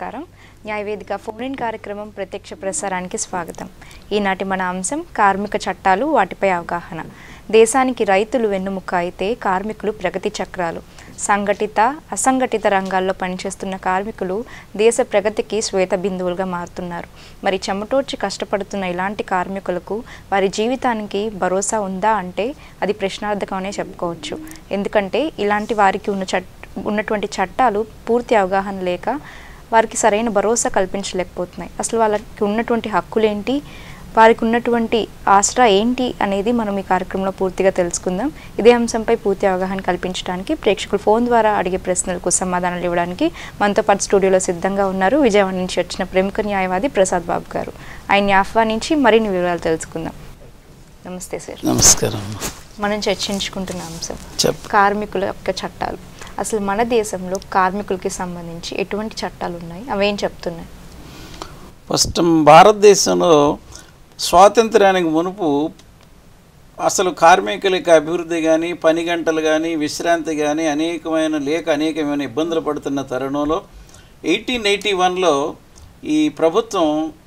నమస్కారం న్యాయవేదిక phone in కార్యక్రమం ప్రత్యక్ష ప్రసారానికి స్వాగతం ఈనాటి మన అంశం కార్మిక చట్టాలు వాటిపై అవగాహన దేశానికి రైతులు వెన్నుముక్క అయితే కార్మికులు ప్రగతి చక్రాలు సంఘటిత అసంఘటిత రంగాల్లో పనిచేస్తున్న కార్మికులు దేశ ప్రగతికి శ్వేత బిందువులుగా మారుతున్నారు మరి చెమటోడ్చి కష్టపడుతున్న ఇలాంటి కార్మికులకు వారి జీవితానికి భరోసా ఉందా అంటే అది ప్రశ్నార్థకమనే చెప్పుకోవచ్చు ఎందుకంటే ఇలాంటి వారికి ఉన్న చట్ ఉన్నటువంటి చట్టాలు పూర్తి అవగాహన లేక వారికి సరైన భరోసా కల్పించలేకపోతున్నాయి అసలు వాళ్ళకి ఉన్నటువంటి హక్కులేంటి వారికి ఉన్నటువంటి ఆసరా ఏంటి అనేది మనం ఈ కార్యక్రమంలో పూర్తిగా తెలుసుకుందాం ఇదే అంశంపై పూర్తి అవగాహన కల్పించడానికి ప్రేక్షకులు ఫోన్ ద్వారా అడిగే ప్రశ్నలకు సమాధానాలు ఇవ్వడానికి మనతో పాటు స్టూడియోలో సిద్ధంగా ఉన్నారు విజయవాడ నుంచి వచ్చిన ప్రముఖ న్యాయవాది ప్రసాద్ బాబు గారు ఆయన్ని ఆహ్వానించి మరిన్ని వివరాలు తెలుసుకుందాం నమస్తే సార్ నమస్కారం మనం చర్చించుకుంటున్న అంశం చెప్పు కార్మికుల యొక్క చట్టాలు అసలు మన దేశంలో కార్మికులకి సంబంధించి ఎటువంటి చట్టాలు ఉన్నాయి అవేం చెప్తున్నాయి ఫస్ట్ భారతదేశంలో స్వాతంత్ర్యానికి మునుపు అసలు కార్మికులకి అభివృద్ధి కానీ పని గంటలు కానీ విశ్రాంతి కానీ అనేకమైన లేక అనేకమైన ఇబ్బందులు పడుతున్న తరుణంలో ఎయిటీన్ ఎయిటీ వన్లో ఈ ప్రభుత్వం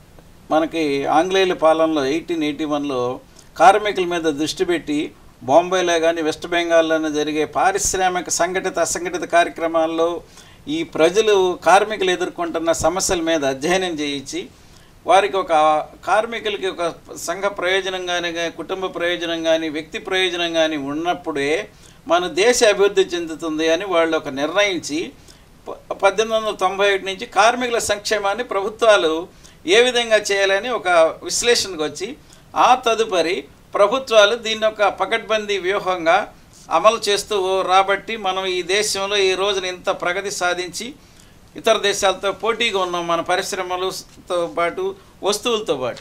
మనకి ఆంగ్లేయుల పాలనలో ఎయిటీన్ ఎయిటీ వన్లో కార్మికుల మీద దృష్టి పెట్టి బాంబేలో కానీ వెస్ట్ బెంగాల్లోనే జరిగే పారిశ్రామిక సంఘటిత అసంఘటిత కార్యక్రమాల్లో ఈ ప్రజలు కార్మికులు ఎదుర్కొంటున్న సమస్యల మీద అధ్యయనం చేయించి వారికి ఒక కార్మికులకి ఒక సంఘ ప్రయోజనం కానీ కుటుంబ ప్రయోజనం కానీ వ్యక్తి ప్రయోజనం కానీ ఉన్నప్పుడే మన దేశ అభివృద్ధి చెందుతుంది అని వాళ్ళు ఒక నిర్ణయించి ప- పద్దెనిమిది వందల తొంభై ఒకటి నుంచి కార్మికుల సంక్షేమాన్ని ప్రభుత్వాలు ఏ విధంగా చేయాలని ఒక విశ్లేషణకు వచ్చి ఆ తదుపరి ప్రభుత్వాలు దీన్ని ఒక పకడ్బందీ వ్యూహంగా అమలు చేస్తూ రాబట్టి మనం ఈ దేశంలో ఈ రోజున ఇంత ప్రగతి సాధించి ఇతర దేశాలతో పోటీగా ఉన్నాం మన పరిశ్రమలతో పాటు వస్తువులతో పాటు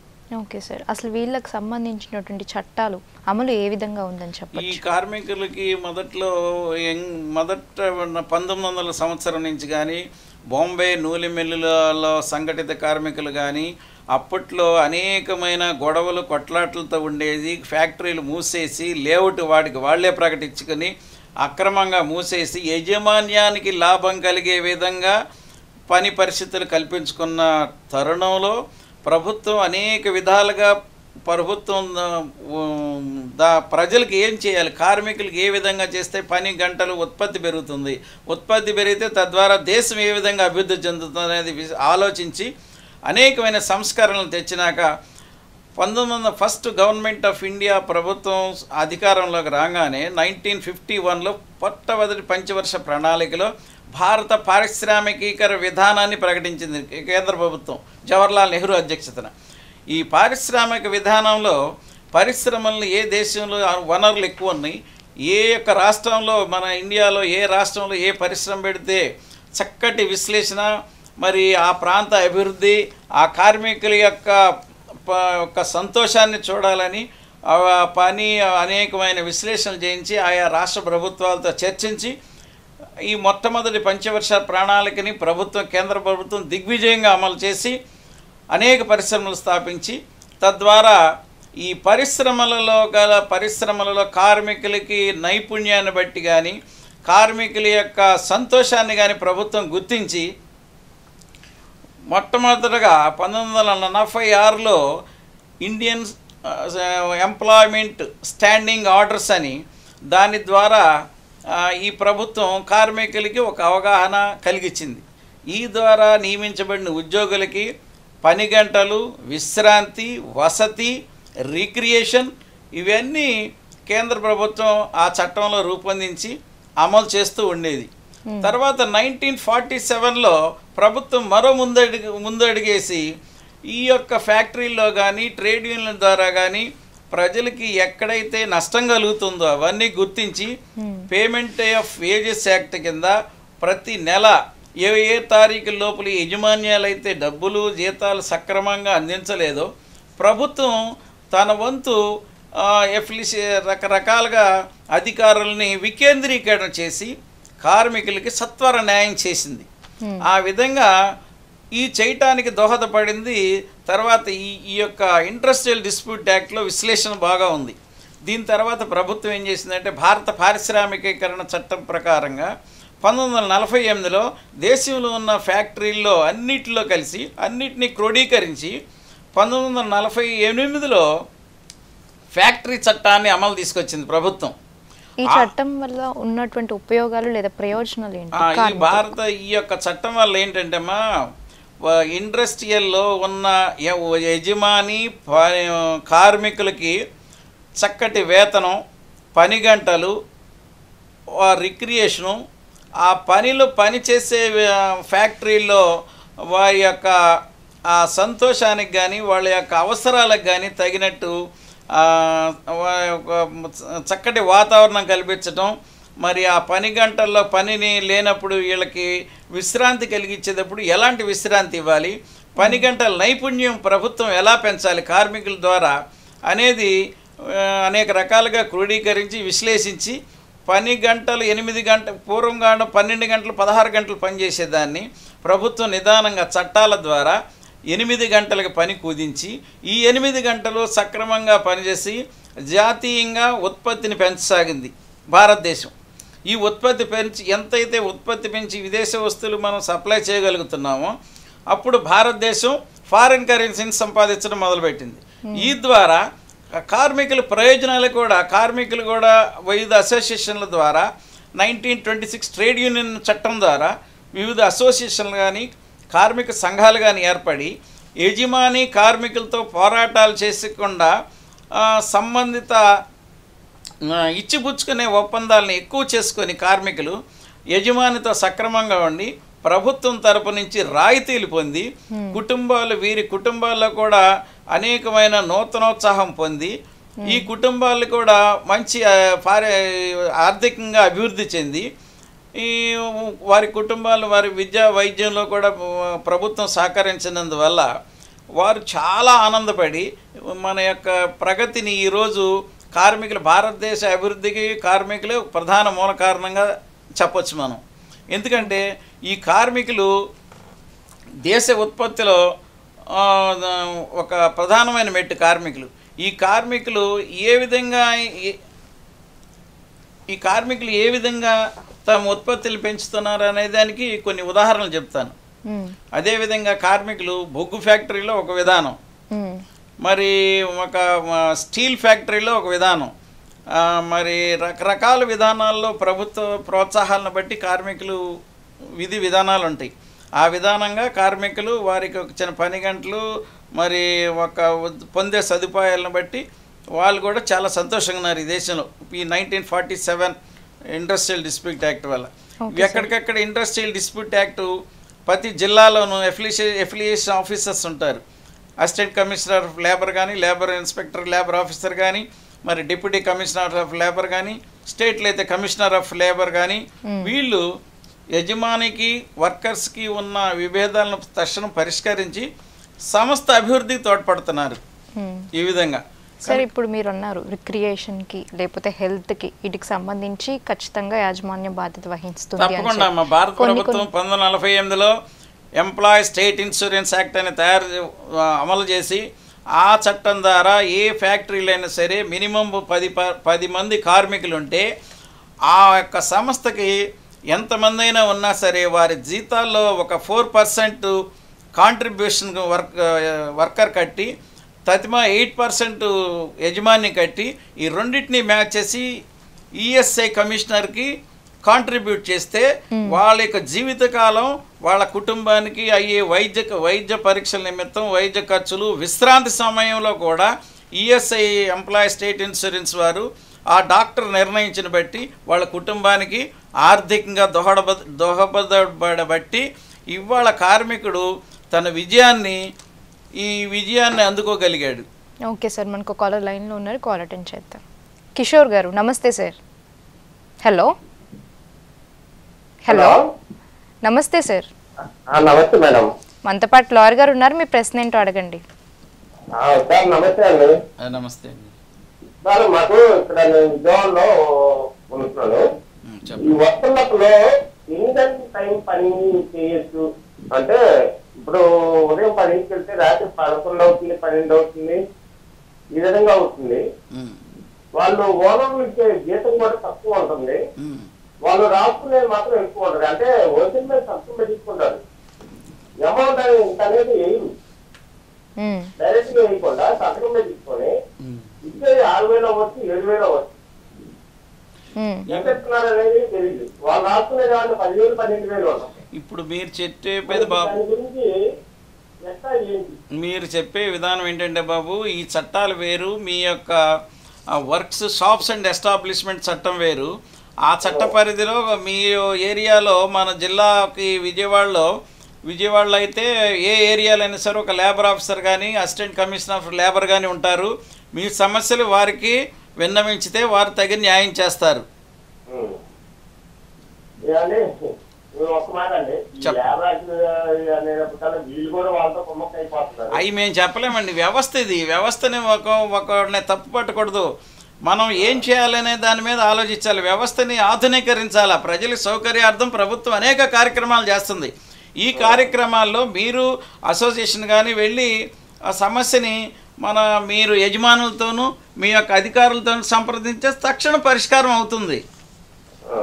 ఓకే సార్ అసలు వీళ్ళకి సంబంధించినటువంటి చట్టాలు అమలు ఏ విధంగా ఉందని ఈ చెప్పచ్చు కార్మికులకి మొదట్లో యంగ్ మొదట ఉన్న పంతొమ్మిది వందల సంవత్సరం నుంచి కానీ బాంబే నూనె మిల్లులలో సంఘటిత కార్మికులు కానీ అప్పట్లో అనేకమైన గొడవలు కొట్లాట్లతో ఉండేది ఫ్యాక్టరీలు మూసేసి లేఅవుట్ వాటికి వాళ్ళే ప్రకటించుకొని అక్రమంగా మూసేసి యజమాన్యానికి లాభం కలిగే విధంగా పని పరిస్థితులు కల్పించుకున్న తరుణంలో ప్రభుత్వం అనేక విధాలుగా ప్రభుత్వం ఆ, ఉమ్, దా ప్రజలకు ఏం చేయాలి కార్మికులకు ఏ విధంగా చేస్తే పని గంటలు ఉత్పత్తి పెరుగుతుంది ఉత్పత్తి పెరిగితే తద్వారా దేశం ఏ విధంగా అభివృద్ధి చెందుతుంది అనేది విష- ఆలోచించి అనేకమైన సంస్కరణలు తెచ్చినాక పంతొమ్మిది వందల ఫస్ట్ గవర్నమెంట్ ఆఫ్ ఇండియా ప్రభుత్వం అధికారంలోకి రాగానే నైన్టీన్ ఫిఫ్టీ వన్లో మొట్టమొదటి పంచవర్ష ప్రణాళికలో భారత పారిశ్రామికీకర విధానాన్ని ప్రకటించింది కేంద్ర ప్రభుత్వం జవహర్లాల్ నెహ్రూ అధ్యక్షతన ఈ పారిశ్రామిక విధానంలో పరిశ్రమలను ఏ దేశంలో వనరులు ఎక్కువ ఉన్నాయి ఏ యొక్క రాష్ట్రంలో మన ఇండియాలో ఏ రాష్ట్రంలో ఏ పరిశ్రమ పెడితే చక్కటి విశ్లేషణ మరి ఆ ప్రాంత అభివృద్ధి ఆ కార్మికుల యొక్క ప- యొక్క సంతోషాన్ని చూడాలని ఆ పని అనేకమైన విశ్లేషణలు చేయించి ఆయా రాష్ట్ర ప్రభుత్వాలతో చర్చించి ఈ మొట్టమొదటి పంచవర్ష ప్రణాళికని ప్రభుత్వం కేంద్ర ప్రభుత్వం దిగ్విజయంగా అమలు చేసి అనేక పరిశ్రమలు స్థాపించి తద్వారా ఈ పరిశ్రమలలో గల పరిశ్రమలలో కార్మికులకి నైపుణ్యాన్ని బట్టి కానీ కార్మికుల యొక్క సంతోషాన్ని కానీ ప్రభుత్వం గుర్తించి మొట్టమొదటగా పంతొమ్మిది వందల నలభై ఆరులో ఇండియన్ ఎంప్లాయ్మెంట్ స్టాండింగ్ ఆర్డర్స్ అని దాని ద్వారా ఆ, ఈ ప్రభుత్వం కార్మికులకి ఒక అవగాహన కలిగించింది ఈ ద్వారా నియమించబడిన ఉద్యోగులకి పని గంటలు విశ్రాంతి వసతి రిక్రియేషన్ ఇవన్నీ కేంద్ర ప్రభుత్వం ఆ చట్టంలో రూపొందించి అమలు చేస్తూ ఉండేది తర్వాత నైన్టీన్ ఫార్టీ సెవెన్లో ప్రభుత్వం మరో ముందడుగు ముందడుగేసి ఈ యొక్క ఫ్యాక్టరీల్లో కానీ ట్రేడ్ యూనియన్ల ద్వారా కానీ ప్రజలకి ఎక్కడైతే నష్టం కలుగుతుందో అవన్నీ గుర్తించి పేమెంట్ ఆఫ్ వేజెస్ యాక్ట్ కింద ప్రతి నెల ఏ ఏ తారీఖు లోపల యజమాన్యాలైతే డబ్బులు జీతాలు సక్రమంగా అందించలేదో ప్రభుత్వం తన వంతు ఎఫ్లిసి రకరకాలుగా అధికారుల్ని వికేంద్రీకరణ చేసి కార్మికులకి సత్వర న్యాయం చేసింది ఆ విధంగా ఈ చేయటానికి దోహదపడింది తర్వాత ఈ ఈ యొక్క ఇండస్ట్రియల్ డిస్ప్యూట్ యాక్ట్లో విశ్లేషణ బాగా ఉంది దీని తర్వాత ప్రభుత్వం ఏం చేసిందంటే భారత పారిశ్రామికీకరణ చట్టం ప్రకారంగా పంతొమ్మిది వందల నలభై ఎనిమిదిలో దేశంలో ఉన్న ఫ్యాక్టరీల్లో అన్నిటిలో కలిసి అన్నిటినీ క్రోడీకరించి పంతొమ్మిది వందల నలభై ఎనిమిదిలో ఫ్యాక్టరీ చట్టాన్ని అమలు తీసుకొచ్చింది ప్రభుత్వం ఈ చట్టం వల్ల ఉన్నటువంటి ఉపయోగాలు లేదా ప్రయోజనాలు ఏంటి ఆ, ఈ భారత ఈ యొక్క చట్టం వల్ల ఏంటంటేమా వ- ఇండస్ట్రియల్లో ఉన్న య- యజమాని ప- కార్మికులకి చక్కటి వేతనం పని గంటలు ఆ రిక్రియేషను ఆ పనిలో పనిచేసే ఆ, ఫ్యాక్టరీల్లో వారి యొక్క ఆ సంతోషానికి కానీ వాళ్ళ యొక్క అవసరాలకు కానీ తగినట్టు ఆ, వా- ఒక చక్కటి వాతావరణం కల్పించటం మరి ఆ పని గంటల్లో పనిని లేనప్పుడు వీళ్ళకి విశ్రాంతి కలిగించేటప్పుడు ఎలాంటి విశ్రాంతి ఇవ్వాలి పని గంటల నైపుణ్యం ప్రభుత్వం ఎలా పెంచాలి కార్మికుల ద్వారా అనేది ఆ, అనేక రకాలుగా క్రోడీకరించి విశ్లేషించి పని గంటలు ఎనిమిది గంట పూర్వం కాడ పన్నెండు గంటలు పదహారు గంటలు పనిచేసేదాన్ని ప్రభుత్వం నిదానంగా చట్టాల ద్వారా ఎనిమిది గంటలకు పని కుదించి ఈ ఎనిమిది గంటలు సక్రమంగా పనిచేసి జాతీయంగా ఉత్పత్తిని పెంచసాగింది భారతదేశం ఈ ఉత్పత్తి పెంచి ఎంతైతే ఉత్పత్తి పెంచి విదేశ వస్తువులు మనం సప్లై చేయగలుగుతున్నామో అప్పుడు భారతదేశం ఫారిన్ కరెన్సీని సంపాదించడం మొదలుపెట్టింది ఈ ద్వారా కార్మికుల ప్రయోజనాలు కూడా కార్మికులు కూడా వివిధ అసోసియేషన్ల ద్వారా nineteen twenty six trade union చట్టం ద్వారా వివిధ అసోసియేషన్లు కానీ కార్మిక సంఘాలు కానీ ఏర్పడి యజమాని కార్మికులతో పోరాటాలు చేసకుండా ఆ, సంబంధిత ఆ, ఇచ్చిపుచ్చుకునే ఒప్పందాలను ఎక్కువ చేసుకొని కార్మికులు యజమానితో సక్రమంగా ఉండి ప్రభుత్వం తరపు నుంచి రాయితీలు పొంది కుటుంబాలు వీరి కుటుంబాల్లో కూడా అనేకమైన నూతనోత్సాహం పొంది ఈ కుటుంబాలు కూడా మంచి ఆ, పారి ఆర్థికంగా అభివృద్ధి చెంది ఈ వారి కుటుంబాలు వారి విద్యా వైద్యంలో కూడా ఆ, ప్రభుత్వం సహకరించినందువల్ల వారు చాలా ఆనందపడి మన యొక్క ప్రగతిని ఈరోజు కార్మికులు భారతదేశ అభివృద్ధికి కార్మికులే ఒక ప్రధాన మూల కారణంగా చెప్పొచ్చు మనం ఎందుకంటే ఈ కార్మికులు దేశ ఉత్పత్తిలో ఆ, ఒక ప్రధానమైన మెట్టు కార్మికులు ఈ కార్మికులు ఏ విధంగా ఏ- ఈ కార్మికులు ఏ విధంగా తమ ఉత్పత్తులు పెంచుతున్నారు అనే దానికి కొన్ని ఉదాహరణలు చెప్తాను ఉమ్, అదేవిధంగా కార్మికులు బొగ్గు ఫ్యాక్టరీలో ఒక విధానం ఉమ్, మరి ఒక ఆ, స్టీల్ ఫ్యాక్టరీలో ఒక విధానం ఆ, మరి రకరకాల విధానాల్లో ప్రభుత్వ ప్రోత్సాహాలను బట్టి కార్మికులు విధి విధానాలు ఉంటాయి ఆ విధానంగా కార్మికులు వారికి ఒక చిన్న పని గంటలు మరి ఒక ఉద్- పొందే సదుపాయాలను బట్టి వాళ్ళు కూడా చాలా సంతోషంగా ఉన్నారు ఈ దేశంలో ఈ nineteen forty seven industrial dispute act వల్ల Okay, ఎక్కడికక్కడ ఇండస్ట్రియల్ డిస్ప్యూట్ యాక్ట్ ప్రతి జిల్లాలోనూ ఎఫిలిషే ఎఫిలియేషన్ ఆఫీసర్స్ ఉంటారు అసిస్టెంట్ కమిషనర్ ఆఫ్ లేబర్ కానీ లేబర్ ఇన్స్పెక్టర్ లేబర్ ఆఫీసర్ కానీ మరి డిప్యూటీ కమిషనర్ ఆఫ్ లేబర్ కానీ స్టేట్లో అయితే కమిషనర్ ఆఫ్ లేబర్ కానీ వీళ్ళు యజమానికి వర్కర్స్కి ఉన్న విభేదాలను తక్షణం పరిష్కరించి సంస్థ అభివృద్ధికి తోడ్పడుతున్నారు ఉమ్. ఈ విధంగా సార్ ఇప్పుడు మీరు అన్నారు రిక్రియేషన్కి లేకపోతే హెల్త్కి వీటికి సంబంధించి ఖచ్చితంగా యాజమాన్య బాధ్యత వహిస్తుంది అని తప్పకుండా చెప్పి. మా భారత కొన్ని ప్రభుత్వం పంతొమ్మిది వందల నలభై ఎనిమిదిలో ఎంప్లాయ్ స్టేట్ ఇన్సూరెన్స్ యాక్ట్ అని తయారు చే- ఆ, అమలు చేసి ఆ చట్టం ద్వారా ఏ ఫ్యాక్టరీలైనా సరే మినిమం పది ప పది మంది కార్మికులు ఉంటే ఆ యొక్క సంస్థకి ఎంతమంది అయినా ఉన్నా సరే వారి జీతాల్లో ఒక four percent contribution work worker కట్టి తతిమా ఎయిట్ పర్సెంట్ యజమాని కట్టి ఈ రెండింటిని మ్యాచ్ చేసి ఈఎస్ఐ కమిషనర్కి కాంట్రిబ్యూట్ చేస్తే వాళ్ళ యొక్క జీవితకాలం వాళ్ళ కుటుంబానికి అయ్యే వైద్య వైద్య పరీక్షల నిమిత్తం వైద్య ఖర్చులు విశ్రాంతి సమయంలో కూడా ఈఎస్ఐ ఎంప్లాయీ స్టేట్ ఇన్సూరెన్స్ వారు ఆ డాక్టర్ నిర్ణయించిన బట్టి వాళ్ళ కుటుంబానికి ఆర్థికంగా దోహదబ దోహదపడబట్టి ఇవాళ కార్మికుడు తన విజయాన్ని ఈ విజయాన్ని అందుకోగలిగాడు ఓకే సార్ మనకు కాలర్ లైన్లో ఉన్నారు కాల్ అటెండ్ చేద్దాం కిషోర్ గారు నమస్తే సార్ హలో హలో నమస్తే సార్ ఆ, నమస్తే మేడం మనతో పాటు లాయర్ గారు ఉన్నారు మీ ప్రశ్న ఏంటో అడగండి ఆ, సార్ నమస్తే అండి నమస్తే అండి సార్ మాకు ఇక్కడ నేను విజయవాడలో ఉంటున్నాను ఉమ్, ఈ చెప్పండి వర్షంలో ఎన్ని గంటల టైం పని చేయొచ్చు అంటే ఇప్పుడు ఉదయం పదింటికి వెళ్తే రాత్రి పదకొండు అవుతుంది పన్నెండు అవుతుంది ఈ విధంగా అవుతుంది ఉమ్, వాళ్ళు ఓనర్లు ఇచ్చే జీతం కూడా తక్కువ ఉంటుంది ఉమ్, వాళ్ళు రాసుకునేది మాత్రం ఎక్కువ ఉంటుంది అంటే ఒరిజినల్ మీద తక్కువ తీసుకుంటారు అమౌంట్ అనేది వేయరు ఉమ్, డైరెక్ట్ గా వేయకుండా సంతకం మీద తీసుకొని ఇచ్చేది ఆరు వేలు అవ్వచ్చు ఏడు వేలు అవ్వచ్చు ఉమ్, ఎంత ఇస్తున్నారు అనేది తెలియదు వాళ్ళు రాసుకునే దాంట్లో పదివేలు పన్నెండు వేలు ఉంటాయి ఇప్పుడు మీరు చెప్పేది బాబు దాని గురించి ఎట్లా ఏంటి మీరు చెప్పే విధానం ఏంటంటే బాబు ఈ చట్టాలు వేరు మీ యొక్క వర్క్స్ షాప్స్ అండ్ ఎస్టాబ్లిష్మెంట్ చట్టం వేరు ఆ చట్ట పరిధిలో మీ ఏరియాలో మన జిల్లాకి విజయవాడలో విజయవాడలో అయితే ఏ ఏరియాలో అయినా సరే ఒక లేబర్ ఆఫీసర్ కానీ అసిస్టెంట్ కమిషనర్ ఆఫ్ లేబర్ కానీ ఉంటారు మీ సమస్యలు వారికి విన్నవించితే వారు తగిన న్యాయం చేస్తారు ఉం. ఏమండి మీరు ఒక్క మాట అండి ఈ చెప్పు. యాభై అనేటప్పుడు కల్లా వీళ్ళు కూడా వాళ్ళతో కుమ్మక్క అయిపోతున్నారు అవి మేము చెప్పలేమండి వ్యవస్థ ఇది వ్యవస్థని ఒక ఒకడిని తప్పు పట్టకూడదు మనం ఏం చేయాలనే దాని మీద ఆలోచించాలి వ్యవస్థని ఆధునీకరించాలి ప్రజల సౌకర్యార్థం ప్రభుత్వం అనేక కార్యక్రమాలు చేస్తుంది ఈ కార్యక్రమాల్లో మీరు అసోసియేషన్ కానీ వెళ్ళి ఆ సమస్యని మన మీరు యజమానులతోనూ మీ యొక్క అధికారులతో సంప్రదించే తక్షణ పరిష్కారం అవుతుంది ఆ.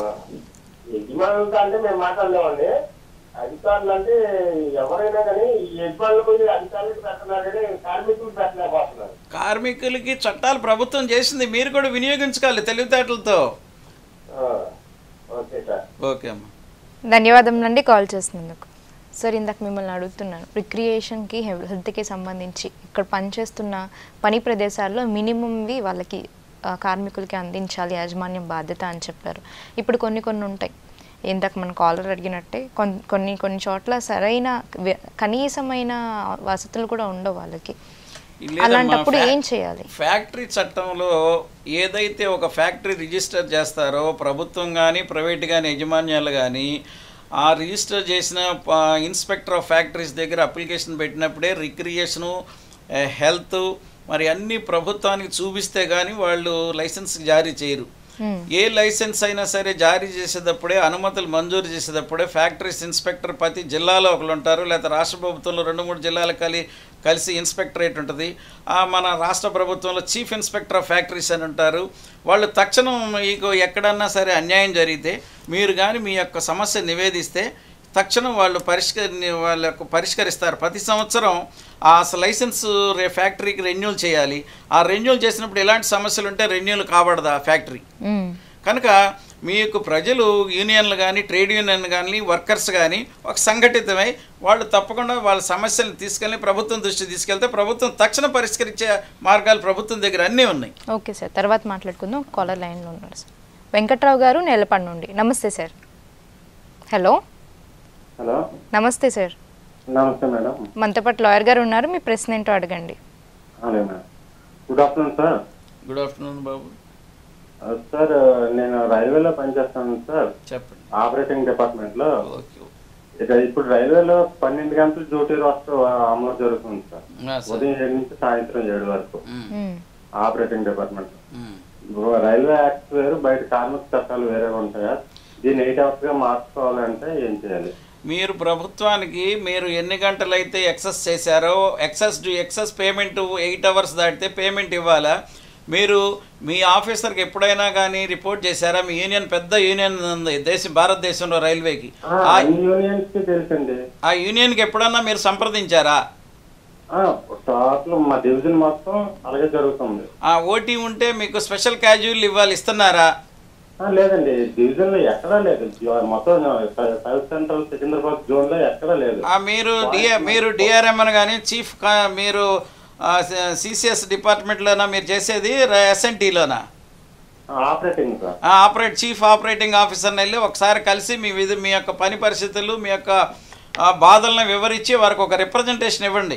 యజమానులతో అంటే మేము మాట్లాడలేమండి అధికారులు అంటే ఎవరైనా కానీ ఈ యజమానులు పోయి అధికారులకు పెట్టినారు కానీ కార్మికులు పెట్టలేకపోతున్నారు కార్మికులకి చట్టాలు ప్రభుత్వం చేసింది మీరు కూడా వినియోగించుకోవాలి తెలివితేటలతో ఆ. ఓకే సార్ ఓకే అమ్మా ధన్యవాదములండి కాల్ చేసినందుకు సార్ ఇందాక మిమ్మల్ని అడుగుతున్నాను రిక్రియేషన్కి హెల్త్కి సంబంధించి ఇక్కడ పనిచేస్తున్న పని ప్రదేశాల్లో మినిమంవి వాళ్ళకి ఆ, కార్మికులకి అందించాలి యాజమాన్యం బాధ్యత అని చెప్పారు ఇప్పుడు కొన్ని కొన్ని ఉంటాయి ఇందాక మన కాలర్ అడిగినట్టే కొన్- కొన్ని కొన్ని చోట్ల సరైన వ్య- కనీసమైన వసతులు కూడా ఉండవు వాళ్ళకి లేదమ్మా, అలాంటప్పుడు ఫ్యా- ఏం చేయాలి ఫ్యాక్టరీ చట్టంలో ఏదైతే ఒక ఫ్యాక్టరీ రిజిస్టర్ చేస్తారో ప్రభుత్వం కానీ ప్రైవేట్ కానీ యజమాన్యాలు కానీ ఆ రిజిస్టర్ చేసిన ప- ఇన్స్పెక్టర్ ఆఫ్ ఫ్యాక్టరీస్ దగ్గర అప్లికేషన్ పెట్టినప్పుడే రిక్రియేషను హెల్త్ మరి అన్ని ప్రభుత్వానికి చూపిస్తే కానీ వాళ్ళు లైసెన్స్ జారీ చేయరు Hmm. ఏ లైసెన్స్ అయినా సరే జారీ చేసేటప్పుడే అనుమతులు మంజూరు చేసేటప్పుడే ఫ్యాక్టరీస్ ఇన్స్పెక్టర్ ప్రతి జిల్లాలో ఒకరు ఉంటారు లేదా రాష్ట్ర ప్రభుత్వంలో రెండు మూడు జిల్లాలు కలి కలిసి ఇన్స్పెక్టరేట్ ఉంటుంది ఆ మన రాష్ట్ర ప్రభుత్వంలో చీఫ్ ఇన్స్పెక్టర్ ఆఫ్ ఫ్యాక్టరీస్ అని ఉంటారు వాళ్ళు తక్షణం మీకు ఎక్కడన్నా సరే అన్యాయం జరిగితే మీరు కానీ మీ యొక్క సమస్య నివేదిస్తే తక్షణం వాళ్ళు పరిష్కరి వాళ్ళ యొక్క పరిష్కరిస్తారు ప్రతి సంవత్సరం ఆ అసలు లైసెన్స్ రే ఫ్యాక్టరీకి రెన్యూల్ చేయాలి ఆ రెన్యూల్ చేసినప్పుడు ఎలాంటి సమస్యలు ఉంటే రెన్యూల్ కాబడదు ఆ ఫ్యాక్టరీ మ్మ్. కనుక మీకు ప్రజలు యూనియన్లు కానీ ట్రేడ్ యూనియన్ కానీ వర్కర్స్ కానీ ఒక సంఘటితమై వాళ్ళు తప్పకుండా వాళ్ళ సమస్యలను తీసుకెళ్ళి ప్రభుత్వం దృష్టి తీసుకెళ్తే ప్రభుత్వం తక్షణ పరిష్కరించే మార్గాలు ప్రభుత్వం దగ్గర అన్నీ ఉన్నాయి ఓకే సార్ తర్వాత మాట్లాడుకుందాం కాలర్ లైన్లో ఉన్నారు సార్ వెంకట్రావు గారు నెలపండు నుండి నమస్తే సార్ హలో హలో నమస్తే సార్ నమస్తే మేడం మనతో పాటు లాయర్ గారు ఉన్నారు మీ ప్రశ్న ఏంటో అడగండి అలాగే madam good afternoon sir good afternoon బాబు సార్ నేను రైల్వేలో పనిచేస్తాను సార్ చెప్పండి ఆపరేటింగ్ డిపార్ట్మెంట్ లో ఓకే ఇక ఇప్పుడు రైల్వేలో పన్నెండు గంటలు డ్యూటీ రోస్టర్ అమలు జరుగుతుంది సార్ ఆ, సార్ ఉదయం ఏడు నుంచి సాయంత్రం ఏడు వరకు ఉమ్, మ్మ్. ఆపరేటింగ్ డిపార్ట్మెంట్ ఉమ్. రైల్వే యాక్ట్ వేరు బయట కార్మిక చట్టాలు వేరే ఉంటాయా దీన్ని ఎయిట్ అవర్స్ గా మార్చుకోవాలంటే ఏం చేయాలి మీరు ప్రభుత్వానికి మీరు ఎన్ని గంటలు అయితే ఎక్సెస్ చేశారో excess due excess payment eight hours దాటితే పేమెంట్ ఇవ్వాలా మీరు మీ ఆఫీసర్కి ఎప్పుడైనా కానీ రిపోర్ట్ చేశారా మీ యూనియన్ పెద్ద యూనియన్ ఉంది దేశం భారతదేశంలో రైల్వేకి ఆ, ఆ అన్ని యూనియన్స్ కి తెలుసండి ఆ యూనియన్కి ఎప్పుడన్నా మీరు సంప్రదించారా టోటల్ మా డివిజన్ మొత్తం అలాగే జరుగుతుంది ఆ ఓటీ ఉంటే మీకు స్పెషల్ క్యాజువల్ ఇవ్వాలి ఇస్తున్నారా ఆ, లేదండి డివిజన్ లో ఎక్కడా లేదు జో- మొత్తం సౌత్ సెంట్రల్ సికింద్రాబాద్ జోన్ లో ఎక్కడా లేదు ఆ మీరు డిఆర్ మీరు డిఆర్ఎం కానీ చీఫ్ కా- మీరు సిసిఎస్ డిపార్ట్మెంట్లోనా మీరు చేసేది ఎస్ఎన్టీలోనా ఆపరేటింగ్ సార్ ఆ, ఆపరేట్ చీఫ్ ఆపరేటింగ్ ఆఫీసర్ని వెళ్ళి ఒకసారి కలిసి మీ విధి మీ యొక్క పని పరిస్థితులు మీ యొక్క ఆ, బాధలను వివరించి వారికి ఒక రిప్రజెంటేషన్ ఇవ్వండి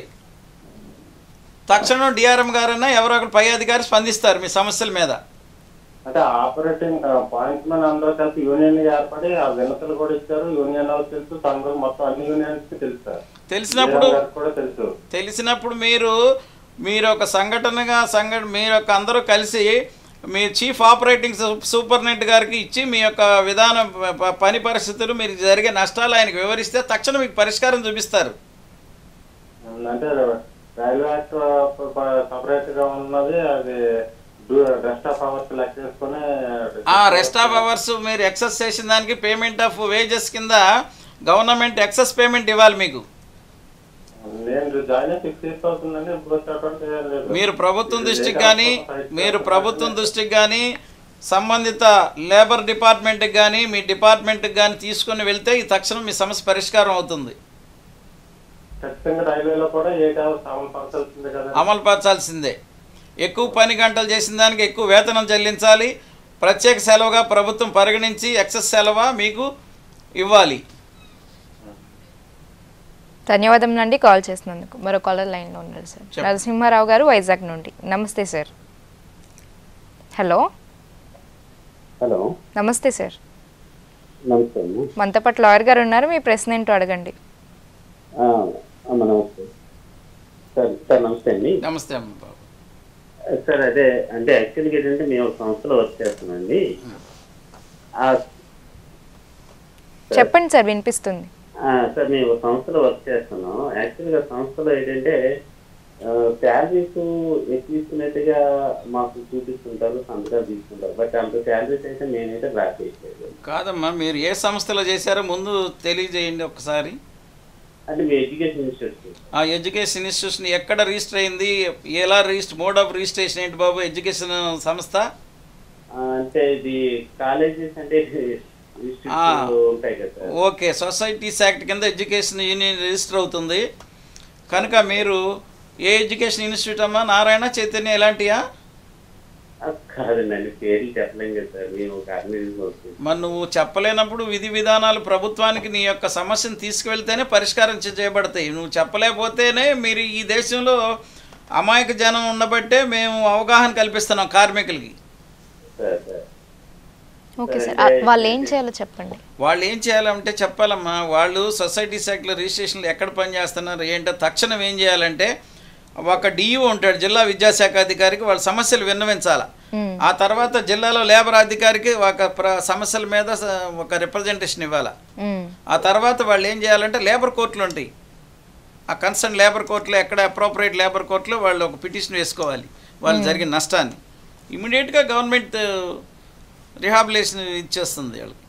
తక్షణం డిఆర్ఎం గారైనా ఎవరో ఒకరు పై అధికారి స్పందిస్తారు మీ సమస్యల మీద అంటే ఆపరేటింగ్ పాయింట్ మెన్ అందరూ కలిసి యూనియన్ ఏర్పడి ఆ వినతులు కూడా ఇచ్చారు యూనియన్ వాళ్ళకి తెలుసు సంఘం మొత్తం అన్ని యూనియన్స్ కి తెలుసు సార్ తెలిసినప్పుడు జయరాం గారికి కూడా తెలుసు తెలిసినప్పుడు మీరు మీరు ఒక సంఘటనగా సంఘ మీరు ఒక అందరూ కలిసి మీ చీఫ్ ఆపరేటింగ్ సూ- సూపరింటెండెంట్ గారికి ఇచ్చి మీ యొక్క విధానం ప- పని పరిస్థితులు మీరు జరిగే నష్టాలు ఆయనకు వివరిస్తే తక్షణం మీకు పరిష్కారం చూపిస్తారు అంటే రైల్వే యాక్ట్ సపరేట్ గా ఉన్నది అది రెస్ట్ ఆఫ్ అవర్స్ లెక్క చేసుకుని ఆ రెస్ట్ ఆఫ్ అవర్స్ మీరు ఎక్సెస్ చేసిన దానికి పేమెంట్ ఆఫ్ వేజెస్ కింద గవర్నమెంట్ ఎక్సెస్ పేమెంట్ ఇవ్వాలి మీకు నేను జాయిన్ అయ్యి సిక్స్ ఇయర్స్ అవుతుందండి ఇప్పుడు వచ్చేటువంటి లేదు. మీరు ప్రభుత్వం దృష్టికి కానీ మీరు ప్రభుత్వం దృష్టికి కానీ సంబంధిత లేబర్ డిపార్ట్మెంట్కి కానీ మీ డిపార్ట్మెంట్కి కానీ తీసుకొని వెళ్తే ఈ తక్షణం మీ సమస్య పరిష్కారం అవుతుంది ఖచ్చితంగా రైల్వేలో కూడా ఎయిట్ అవర్స్ అమలు పరచాల్సిందే కదా అమలు పరచాల్సిందే ఎక్కువ పని గంటలు చేసిన దానికి ఎక్కువ వేతనం చెల్లించాలి ప్రత్యేక సెలవుగా ప్రభుత్వం పరిగణించి ఎక్సెస్ సెలవు మీకు ఇవ్వాలి ధన్యవాదం అండి కాల్ చేసినందుకు మరో కాలర్ లైన్లో ఉన్నారు సార్ చెప్పండి. నరసింహారావు గారు వైజాగ్ నుండి నమస్తే సార్ హలో హలో నమస్తే సార్ నమస్తే అమ్మ మనతో పాటు లాయర్ గారు ఉన్నారు మీ ప్రశ్న ఏంటో అడగండి ఆ, అమ్మ నమస్తే సార్ సార్ నమస్తే అండి నమస్తే అమ్మ బాబు సార్ అదే అంటే యాక్చువల్గా ఏంటంటే మేము ఒక సంస్థలో వర్క్ చేస్తున్నామండి ఆ, చెప్పండి సార్ వినిపిస్తుంది ఆ, సార్ మేము ఒక సంస్థలో వర్క్ చేస్తున్నాం యాక్చువల్గా సంస్థలో ఏంటంటే శాలరీస్ ఎక్కువ తీసుకున్నట్టుగా మాకు చూపిస్తుంటారు సంతకాలు తీసుకుంటారు బట్ అంత శాలరీస్ అయితే నేనైతే డ్రా చేయట్లేదు కాదమ్మా మీరు ఏ సంస్థలో చేశారో ముందు తెలియజేయండి ఒకసారి అంటే మీ ఎడ్యుకేషన్ ఇన్స్టిట్యూట్ ఆ ఎడ్యుకేషన్ ఇన్స్టిట్యూషన్ ఎక్కడ రిజిస్టర్ అయింది ఎలా రిజిస్టర్ మోడ్ ఆఫ్ రిజిస్ట్రేషన్ ఏంటి బాబు ఎడ్యుకేషన్ సంస్థ అంటే ఇది కాలేజెస్ అంటే ఇన్స్టిట్యూట్ ఉంటాయి కదా సార్ ఓకే సొసైటీస్ యాక్ట్ కింద ఎడ్యుకేషన్ యూనియన్ రిజిస్టర్ అవుతుంది కనుక మీరు ఏ ఎడ్యుకేషన్ ఇన్స్టిట్యూట్ అమ్మా నారాయణ చైతన్య ఎలాంటియా ఆ, కాదండి పేర్లు చెప్పలేం కదా సార్ మేము ఒక ఆర్గనైజేషన్ వస్తుంది మరి నువ్వు చెప్పలేనప్పుడు విధి విధానాలు ప్రభుత్వానికి నీ యొక్క సమస్యను తీసుకువెళ్తేనే పరిష్కారం చే- చేయబడతాయి నువ్వు చెప్పలేకపోతేనే మీరు ఈ దేశంలో అమాయక జనం ఉండబట్టే మేము అవగాహన కల్పిస్తున్నాం కార్మికులకి సార్ సార్ ఓకే సార్ ఆ, వాళ్ళు ఏం చేయాలో చెప్పండి వాళ్ళు ఏం చేయాలంటే చెప్పాలమ్మా వాళ్ళు సొసైటీ సెక్టర్ రిజిస్ట్రేషన్లు ఎక్కడ పని చేస్తున్నారు ఏంటో తక్షణం ఏం చేయాలంటే ఒక డిఈఓ ఉంటాడు జిల్లా విద్యాశాఖ అధికారికి వాళ్ళ సమస్యలు విన్నవించాలి మ్మ్. ఆ తర్వాత జిల్లాలో లేబర్ అధికారికి ఒక ప్ర సమస్యల మీద స- ఒక రిప్రజెంటేషన్ ఇవ్వాలి మ్మ్. ఆ తర్వాత వాళ్ళు ఏం చేయాలంటే లేబర్ కోర్టులు ఉంటాయి ఆ కన్సర్న్ లేబర్ కోర్టులో ఎక్కడ అప్రోప్రియేట్ లేబర్ కోర్టులో వాళ్ళు ఒక పిటిషన్ వేసుకోవాలి వాళ్ళు జరిగిన నష్టాన్ని ఇమీడియట్గా గవర్నమెంట్ రిహాబిలేషన్ ఇచ్చేస్తుంది వాళ్ళకి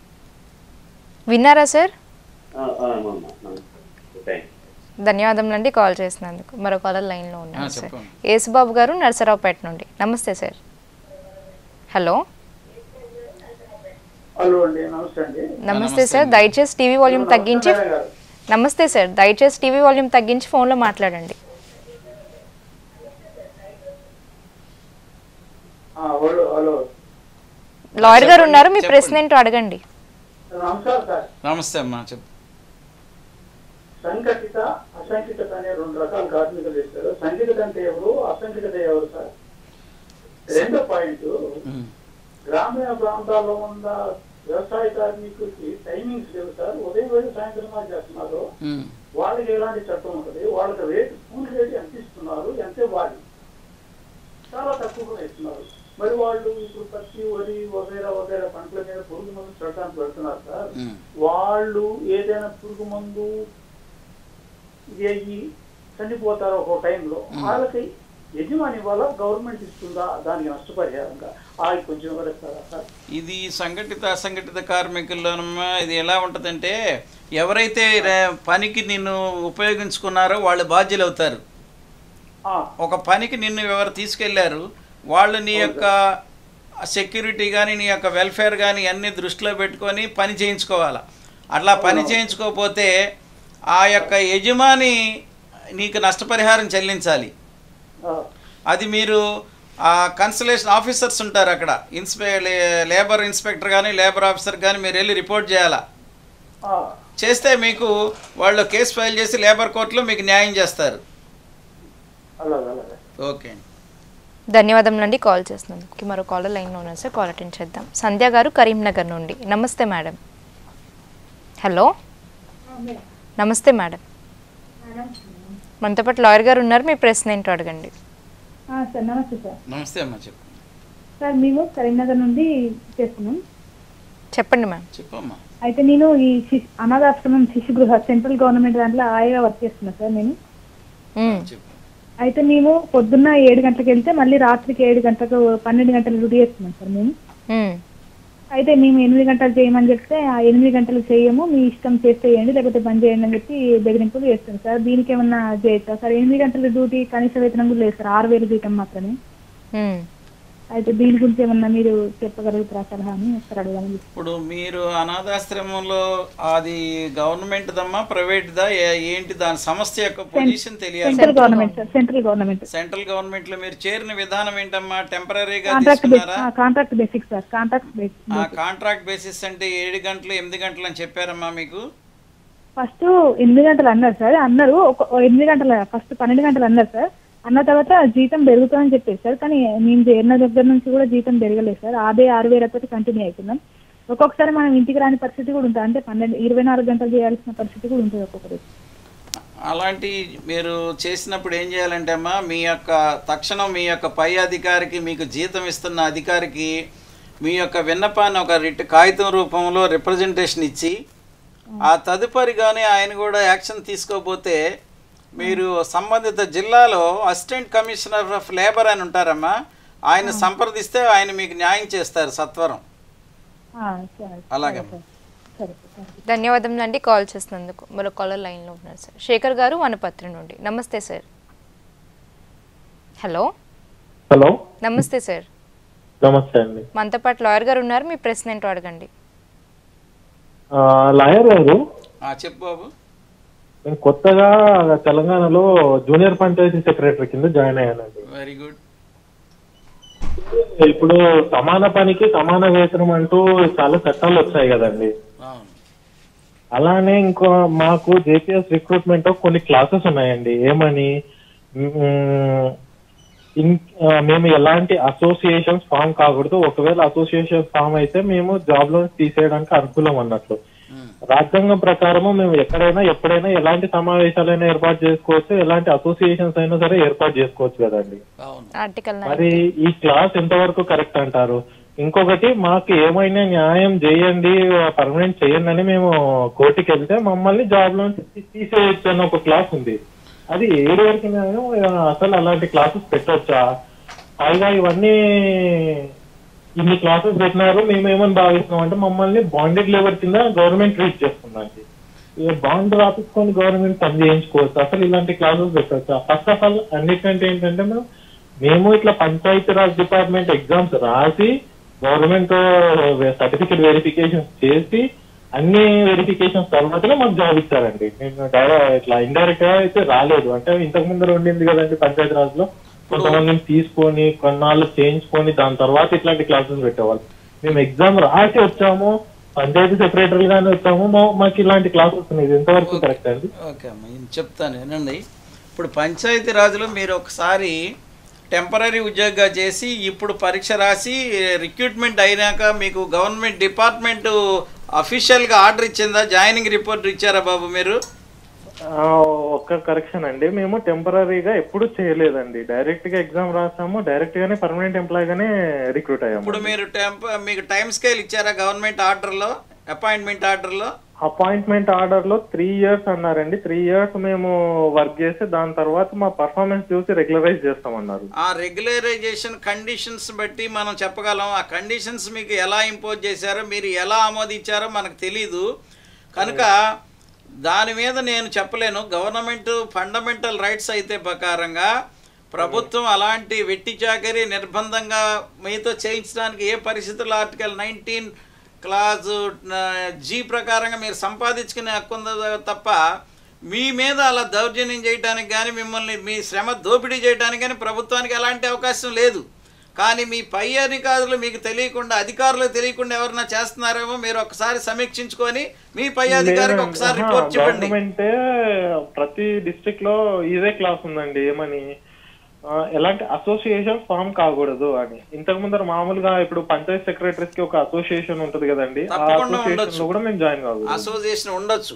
విన్నారా సార్ ఆ, ఆ, అమ్మమ్మ నమస్తే థ్యాంక్ ధన్యవాదములండి కాల్ చేసినందుకు మరో కాలర్ లైన్లో ఉన్నారు ఆ, సార్ చెప్పండి. యేసుబాబు గారు నరసరావుపేట నుండి నమస్తే సార్ హలో హలో అండి నమస్తే అండి నమస్తే సార్ దయచేసి టీవీ వాల్యూమ్ తగ్గించి నమస్తే గారు. నమస్తే సార్ దయచేసి టీవీ వాల్యూమ్ తగ్గించి ఫోన్లో మాట్లాడండి ఆ, హలో హలో లాయర్ గారు ఉన్నారు మీ చెప్పండి. ప్రశ్న ఏంటో అడగండి నమస్కారం సార్ నమస్తే అమ్మా చెప్పు సంఘటిత అసంఘటిత అనే రెండు రకాల కార్మికులు ఇస్తారు సంఘటిత అంటే ఎవరు అసంఘటిత ఎవరు సార్ రెండో పాయింట్ ఉమ్. గ్రామీణ ప్రాంతాల్లో ఉన్న వ్యవసాయ కార్మికులకి టైమింగ్స్ లేవు సార్ ఉదయం వేడి సాయంత్రం దాకా చేస్తున్నారు ఉమ్. వాళ్ళకి ఎలాంటి చట్టం ఉంటుంది వాళ్ళకి రేటు కూలి రేటు ఎంత ఇస్తున్నారు ఎంత ఇవ్వాలి చాలా తక్కువగా ఇస్తున్నారు మరి వాళ్ళు ఇప్పుడు పత్తి వరి వగైరా వగైరా పంటల మీద పురుగు మందు చట్టాన్ని పెడుతున్నారు సార్ ఉమ్. వాళ్ళు ఏదైనా పురుగు మందు వేయి చనిపోతారు ఒక టైంలో వాళ్ళకి యజమాని వల్ల గవర్నమెంట్ ఇస్తుందా దానికి నష్టపరిహారంగా ఆ కొంచెం వివరిస్తారా సార్ ఇది సంఘటిత అసంఘటిత కార్మికుల్లోనమ్మా ఇది ఎలా ఉంటుందంటే ఎవరైతే రే- పనికి నిన్ను ఉపయోగించుకున్నారో వాళ్ళు బాధ్యులు అవుతారు ఆ, ఒక పనికి నిన్ను ఎవరు తీసుకెళ్లారు వాళ్ళు నీ యొక్క సెక్యూరిటీ కానీ నీ యొక్క వెల్ఫేర్ కానీ అన్ని దృష్టిలో పెట్టుకొని పని చేయించుకోవాలి అట్లా పని చేయించుకోకపోతే ఆ యొక్క యజమాని నీకు నష్టపరిహారం చెల్లించాలి ఆ, అది మీరు ఆ కన్సలేషన్ ఆఫీసర్స్ ఉంటారు అక్కడ ఇన్స్పె లే- లేబర్ ఇన్స్పెక్టర్ కానీ లేబర్ ఆఫీసర్ కానీ మీరు వెళ్ళి రిపోర్ట్ చేయాలా ఆ, చేస్తే మీకు వాళ్ళు కేసు ఫైల్ చేసి లేబర్ కోర్టులో మీకు న్యాయం చేస్తారు అలాగే అలాగే ఓకే అండి ధన్యవాదములండి కాల్ చేసినందుకు మరో కాలర్ లైన్లో ఉన్నారు సార్ కాల్ అటెండ్ చేద్దాం సంధ్య గారు కరీంనగర్ నుండి నమస్తే మేడం హలో నమస్తే మేడం మనతో పాటు లాయర్ గారు ఉన్నారు మీ ప్రశ్న ఏంటో అడగండి ఆ, సార్ నమస్తే సార్ నమస్తే అమ్మా చెప్పు సార్ మేము కరీంనగర్ నుండి చేస్తున్నాం చెప్పండి మ్యామ్ చెప్పమ్మా అయితే నేను ఈ శిశు అనాథాశ్రమం శిశు గృహ సెంట్రల్ గవర్నమెంట్ దాంట్లో ఆయా వర్క్ చేస్తున్నా సార్ నేను మ్మ్. చెప్పు అయితే మేము పొద్దున్న ఏడు గంటలకు వెళ్తే మళ్ళీ రాత్రికి ఏడు గంటలకు పన్నెండు గంటలు డ్యూటీ చేస్తున్నాం సార్ మేము మ్మ్. అయితే మేము ఎనిమిది గంటలు చేయమని చెప్తే ఆ ఎనిమిది గంటలు చేయము మీ ఇష్టం చేస్తే చేయండి లేకపోతే బంద్ చేయండి అని చెప్పి బెదిరింపులు చేస్తాం సార్ దీనికి ఏమన్నా చేయొచ్చా సార్ ఎనిమిది గంటల డ్యూటీ కనీస వేతనం కూడా లేదు సార్ ఆరు వేలు జీతం మాత్రమే మ్మ్. అయితే దీని గురించి ఏమన్నా మీరు చెప్పగలుగుతారా సలహా అని ఒకసారి అడగాలని ఇప్పుడు మీరు అనాథాశ్రమంలో అది గవర్నమెంట్ దమ్మా ప్రైవేట్దా ఏ- ఏంటి దాని సంస్థ యొక్క పొజిషన్ తెలియాలి central government sir central government central government లో మీరు చేరిన విధానం ఏంటమ్మా టెంపరీగా కాంట్రాక్ట్ బేస్ తీసుకున్నారా contract basic sir contract base ఆ కాంట్రాక్ట్ బేసిస్ అంటే ఏడు గంటలు ఎనిమిది గంటలు అని చెప్పారమ్మా మీకు ఫస్ట్ ఎనిమిది గంటలు అన్నారు సార్ అన్నారు ఒక ఓ ఎనిమిది గంటల ఫస్ట్ పన్నెండు గంటలు అన్నారు సార్ అన్న తర్వాత జీతం పెరుగుతుందని చెప్పేసి సార్ కానీ మేము చేరిన దగ్గర నుంచి కూడా జీతం పెరగలేదు సార్ అదే ఆరు వేలతో కంటిన్యూ అవుతున్నాం ఒక్కొక్కసారి మనం ఇంటికి రాని పరిస్థితి కూడా ఉంటుంది అంటే పన్నెండు ఇరవై నాలుగు గంటలు చేయాల్సిన పరిస్థితి కూడా ఉంటుంది ఒక్కొక్కరు అలాంటి మీరు చేసినప్పుడు ఏం చేయాలంటే అమ్మా మీ యొక్క తక్షణం మీ యొక్క పై అధికారికి మీకు జీతం ఇస్తున్న అధికారికి మీ యొక్క విన్నపాన్ని ఒక రిట్ కాగితం రూపంలో రిప్రజెంటేషన్ ఇచ్చి ఆ తదుపరిగానే ఆయన కూడా యాక్షన్ తీసుకోకపోతే మీరు సంబంధిత జిల్లాలో అసిస్టెంట్ కమిషనర్ ఆఫ్ లేబర్ అని ఉంటారమ్మా ఆయన సంప్రదిస్తే ఆయన మీకు న్యాయం చేస్తారు సత్వరం ఆ, సరే అలాగే సరే సార్ ధన్యవాదములు అండి కాల్ చేసినందుకు మరో కాలర్ లైన్లో ఉన్నారు సార్ శేఖర్ గారు వనపత్రి నుండి నమస్తే సార్ హలో హలో నమస్తే సార్ నమస్తే అండి మనతో పాటు లాయర్ గారు ఉన్నారు మీ ప్రశ్న ఏంటో అడగండి ఆ, లాయర్ గారు ఆ, చెప్పు బాబు నేను కొత్తగా తెలంగాణలో జూనియర్ పంచాయతీ సెక్రటరీ కింద జాయిన్ అయ్యానండి వెరీ గుడ్ ఇప్పుడు సమాన పనికి సమాన వేతనం అంటూ చాలా చట్టాలు వచ్చాయి కదండి అవును అలానే ఇంకో మాకు జేపీఎస్ రిక్రూట్మెంట్ కొన్ని క్లాసెస్ ఉన్నాయండి ఏమని మ్మ్, ఇన్- ఆ, మేము ఎలాంటి అసోసియేషన్స్ ఫామ్ కాకూడదు ఒకవేళ అసోసియేషన్ ఫామ్ అయితే మేము జాబ్ లో తీసేయడానికి అనుకూలం అన్నట్లు ఉమ్. రాజ్యాంగం ప్రకారము మేము ఎక్కడైనా ఎప్పుడైనా ఎలాంటి సమావేశాలైనా ఏర్పాటు చేసుకోవచ్చు ఎలాంటి అసోసియేషన్స్ అయినా సరే ఏర్పాటు చేసుకోవచ్చు కదండి అవును ఆర్టికల్ నైన్ మరి ఈ క్లాస్ ఎంతవరకు కరెక్ట్ అంటారు ఇంకొకటి మాకు ఏమైనా న్యాయం చేయండి పర్మనెంట్ చేయండి అని మేము కోర్టుకి వెళ్తే మమ్మల్ని జాబ్ లో తీసేయచ్చు అన్న ఒక క్లాస్ ఉంది అది ఏడు వరకు న్యాయం అసలు అలాంటి క్లాసెస్ పెట్టొచ్చా పైగా ఇవన్నీ ఇన్ని క్లాసెస్ పెట్టినారు మేము ఏమని భావిస్తున్నాం అంటే మమ్మల్ని బాండెడ్ లేబర్ కింద గవర్నమెంట్ ట్రీట్ చేస్తుందండి ఇక బాండ్ రాపించుకొని గవర్నమెంట్ పని చేయించుకోవచ్చు అసలు ఇలాంటి క్లాసెస్ పెట్టొచ్చా ఫస్ట్ ఆఫ్ ఆల్ అన్నిటికంటే ఏంటంటే మేము మేము ఇట్లా పంచాయతీ రాజ్ డిపార్ట్మెంట్ ఎగ్జామ్స్ రాసి గవర్నమెంట్ సర్టిఫికేట్ వెరిఫికేషన్ చేసి అన్ని వెరిఫికేషన్స్ తర్వాతనే మాకు జాబ్ ఇచ్చారండి నేను డైరెక్ట్ ఇట్లా ఇండైరెక్ట్ గా అయితే రాలేదు అంటే ఇంతకు ముందు ఉండింది కదండి పంచాయతీ రాజ్ లో కొంతమందిని తీసుకొని కొన్నాళ్ళు చేయించుకొని దాని తర్వాత ఇట్లాంటి క్లాసెస్ పెట్టేవాళ్ళు మేము ఎగ్జామ్ రాసి వచ్చాము పంచాయతీ సెక్రటరీ గానే వచ్చాము మా- మాకు ఇలాంటి క్లాసెస్ ఉన్నాయి ఇది ఎంతవరకు కరెక్ట్ అండి ఓకే అమ్మ నేను చెప్తాను వినండి ఇప్పుడు పంచాయతీ రాజులో మీరు ఒకసారి టెంపరీ ఉద్యోగంగా చేసి ఇప్పుడు పరీక్ష రాసి రిక్రూట్మెంట్ అయినాక మీకు గవర్నమెంట్ డిపార్ట్మెంట్ అఫీషియల్గా ఆర్డర్ ఇచ్చిందా జాయినింగ్ రిపోర్ట్ ఇచ్చారా బాబు మీరు ఆ, ఒక్క కరెక్షన్ అండి మేము టెంపరీగా ఎప్పుడు చేయలేదండి డైరెక్ట్ గా ఎగ్జామ్ రాసాము డైరెక్ట్ గానే పర్మనెంట్ ఎంప్లాయ్ గానే రిక్రూట్ అయ్యాము ఇప్పుడు మీరు టెంప మీకు టైం స్కేల్ ఇచ్చారా గవర్నమెంట్ ఆర్డర్లో అపాయింట్మెంట్ ఆర్డర్లో అపాయింట్మెంట్ ఆర్డర్ లో త్రీ ఇయర్స్ అన్నారండి త్రీ ఇయర్స్ మేము వర్క్ చేసి దాని తర్వాత మా పర్ఫార్మెన్స్ చూసి రెగ్యులరైజ్ చేస్తామన్నారు ఆ రెగ్యులరైజేషన్ కండిషన్స్ బట్టి మనం చెప్పగలం ఆ కండిషన్స్ మీకు ఎలా ఇంపోజ్ చేశారో మీరు ఎలా ఆమోదించారో మనకు తెలీదు కనుక దాని మీద నేను చెప్పలేను గవర్నమెంట్ ఫండమెంటల్ రైట్స్ అయితే ప్రకారంగా ప్రభుత్వం అలాంటి వెట్టి చాకరీ నిర్బంధంగా మీతో చేయించడానికి ఏ పరిస్థితుల్లో ఆర్టికల్ నైన్టీన్ క్లాస్ జీ ప్రకారంగా మీరు సంపాదించుకునే హక్కు ఉందో తప్ప మీ మీద అలా దౌర్జన్యం చేయడానికి కానీ మిమ్మల్ని మీ శ్రమ దోపిడీ చేయడానికి కానీ ప్రభుత్వానికి ఎలాంటి అవకాశం లేదు కానీ మీ పై అధికారులు మీకు తెలియకుండా అధికారులకు తెలియకుండా ఎవరైనా చేస్తున్నారేమో మీరు ఒకసారి సమీక్షించుకొని మీ పై అధికారికి ఒకసారి రిపోర్ట్ చెప్పండి గవర్నమెంట్ ప్రతి డిస్ట్రిక్ట్ లో ఇదే క్లాస్ ఉందండి ఏమని ఆ, ఎలాంటి అసోసియేషన్ ఫామ్ కాకూడదు అని ఇంతకు ముందర మామూలుగా ఇప్పుడు పంచాయత్ సెక్రటరీస్ కి ఒక అసోసియేషన్ ఉంటది కదండి ఆ తప్పకుండా అసోసియేషన్ ఉండొచ్చు. లో కూడా మేము జాయిన్ కాకూడదు అసోసియేషన్ ఉండొచ్చు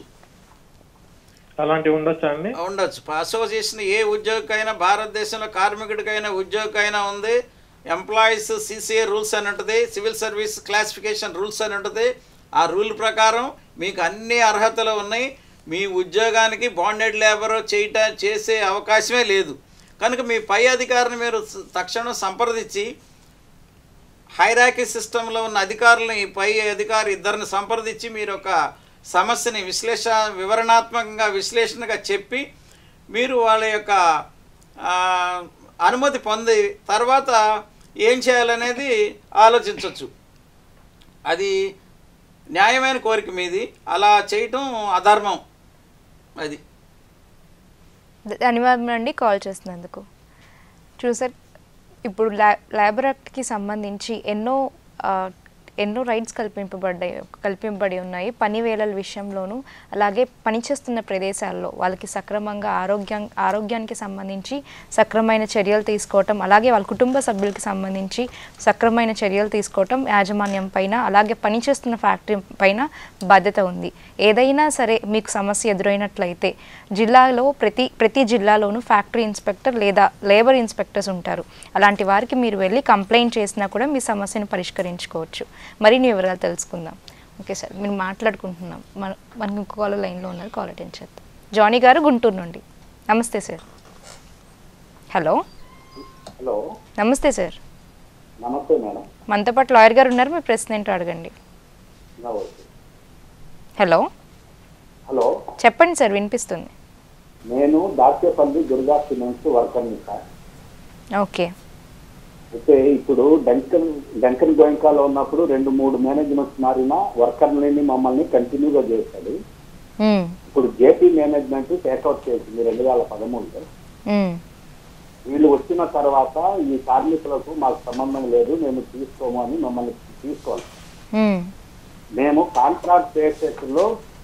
అలాంటివి ఉండొచ్చా అండి ఉండొచ్చు అసోసియేషన్ ఏ ఉద్యోగికైనా భారతదేశంలో కార్మికుడికైనా ఉద్యోగికైనా ఉంది ఎంప్లాయీస్ సిసిఏ రూల్స్ అని ఉంటుంది సివిల్ సర్వీస్ క్లాసిఫికేషన్ రూల్స్ అని ఉంటుంది ఆ రూల్ ప్రకారం మీకు అన్ని అర్హతలు ఉన్నాయి మీ ఉద్యోగానికి బాండెడ్ లేబర్ చేయట చేసే అవకాశమే లేదు కనుక మీ పై అధికారిని మీరు స- తక్షణం సంప్రదించి హైరాకీ సిస్టంలో ఉన్న అధికారులని పై అధికారి ఇద్దరిని సంప్రదించి మీరు ఒక సమస్యని విశ్లేష వివరణాత్మకంగా విశ్లేషణగా చెప్పి మీరు వాళ్ళ యొక్క ఆ, అనుమతి పొంది తర్వాత ఏం చేయాలనేది ఆలోచించవచ్చు అది న్యాయమైన కోరిక మీది అలా చేయటం అధర్మం అది ధన్యవాదం అండి కాల్ చేసినందుకు చూసారు ఇప్పుడు ల్యా లేబర్ యాక్ట్కి సంబంధించి ఎన్నో ఆ, ఎన్నో రైట్స్ కల్పింపబడ్డాయి కల్పింపబడి ఉన్నాయి పని వేళల విషయంలోనూ అలాగే పనిచేస్తున్న ప్రదేశాల్లో వాళ్ళకి సక్రమంగా ఆరోగ్యం ఆరోగ్యానికి సంబంధించి సక్రమైన చర్యలు తీసుకోవటం అలాగే వాళ్ళ కుటుంబ సభ్యులకి సంబంధించి సక్రమైన చర్యలు తీసుకోవటం యాజమాన్యం పైన అలాగే పనిచేస్తున్న ఫ్యాక్టరీ పైన బాధ్యత ఉంది ఏదైనా సరే మీకు సమస్య ఎదురైనట్లయితే జిల్లాలో ప్రతి ప్రతి జిల్లాలోనూ ఫ్యాక్టరీ ఇన్స్పెక్టర్ లేదా లేబర్ ఇన్స్పెక్టర్స్ ఉంటారు అలాంటి వారికి మీరు వెళ్ళి కంప్లైంట్ చేసినా కూడా మీ సమస్యను పరిష్కరించుకోవచ్చు మరిన్ని వివరాలు తెలుసుకుందాం ఓకే సార్ మీరు మాట్లాడుకుంటున్నాం మన మనకి ఇంకో కాలర్ లైన్లో ఉన్నారు కాల్ అటెండ్ చేద్దాం జానీ గారు గుంటూరు నుండి నమస్తే సార్ హలో హలో నమస్తే సార్ నమస్తే మేడం మనతో పాటు లాయర్ గారు ఉన్నారు మీ ప్రశ్న ఏంటో అడగండి హలో హలో చెప్పండి సార్ వినిపిస్తుంది నేను దాచేపల్లి దుర్గా సిమెంట్స్ వర్కర్ని సార్ ఓకే అయితే ఇప్పుడు డంకన్ డంకన్ గోయంకాలో ఉన్నప్పుడు రెండు మూడు మేనేజ్మెంట్స్ మారిన వర్కర్లని మమ్మల్ని కంటిన్యూగా చేశాడు మ్మ్. ఇప్పుడు జేపీ మేనేజ్మెంట్ టేక్అవుట్ చేసింది రెండు వేల పదమూడులో మ్మ్. వీళ్ళు వచ్చిన తర్వాత ఈ కార్మికులకు మాకు సంబంధం లేదు మేము తీసుకోము అని మమ్మల్ని తీసుకోవాలి మ్మ్. మేము కాంట్రాక్ట్ బేసిస్ లో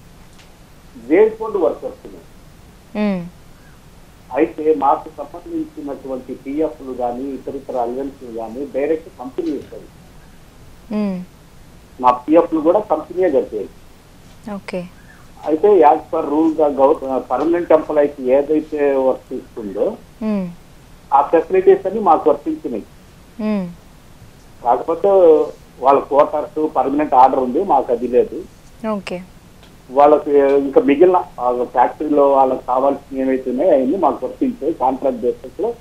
వేజ్ బోర్డు వర్కర్స్ మ్మ్. అయితే మాకు సంబంధించినటువంటి పిఎఫ్లు కానీ ఇతర ఇతర అలవెన్స్లు కానీ డైరెక్ట్ కంపెనీ ఇస్తుంది మ్మ్. మా పిఎఫ్లు కూడా కంపెనీయే కట్టేది ఓకే అయితే యాజ్ పర్ రూల్ గా గౌ పర్మనెంట్ ఎంప్లాయీకి ఏదైతే వర్తిస్తుందో మ్మ్. ఆ ఫెసిలిటీస్ అన్ని మాకు వర్తించినాయి మ్మ్. కాకపోతే వాళ్ళ క్వార్టర్స్ పర్మనెంట్ ఆర్డర్ ఉంది మాకు అది లేదు ఓకే వాళ్ళకి ఇంకా మిగిలిన వాళ్ళ ఫ్యాక్టరీలో వాళ్ళకి కావాల్సిన ఏవైతే ఉన్నాయో అవన్నీ మాకు వర్తించాయి కాంట్రాక్ట్ బేసిస్ లో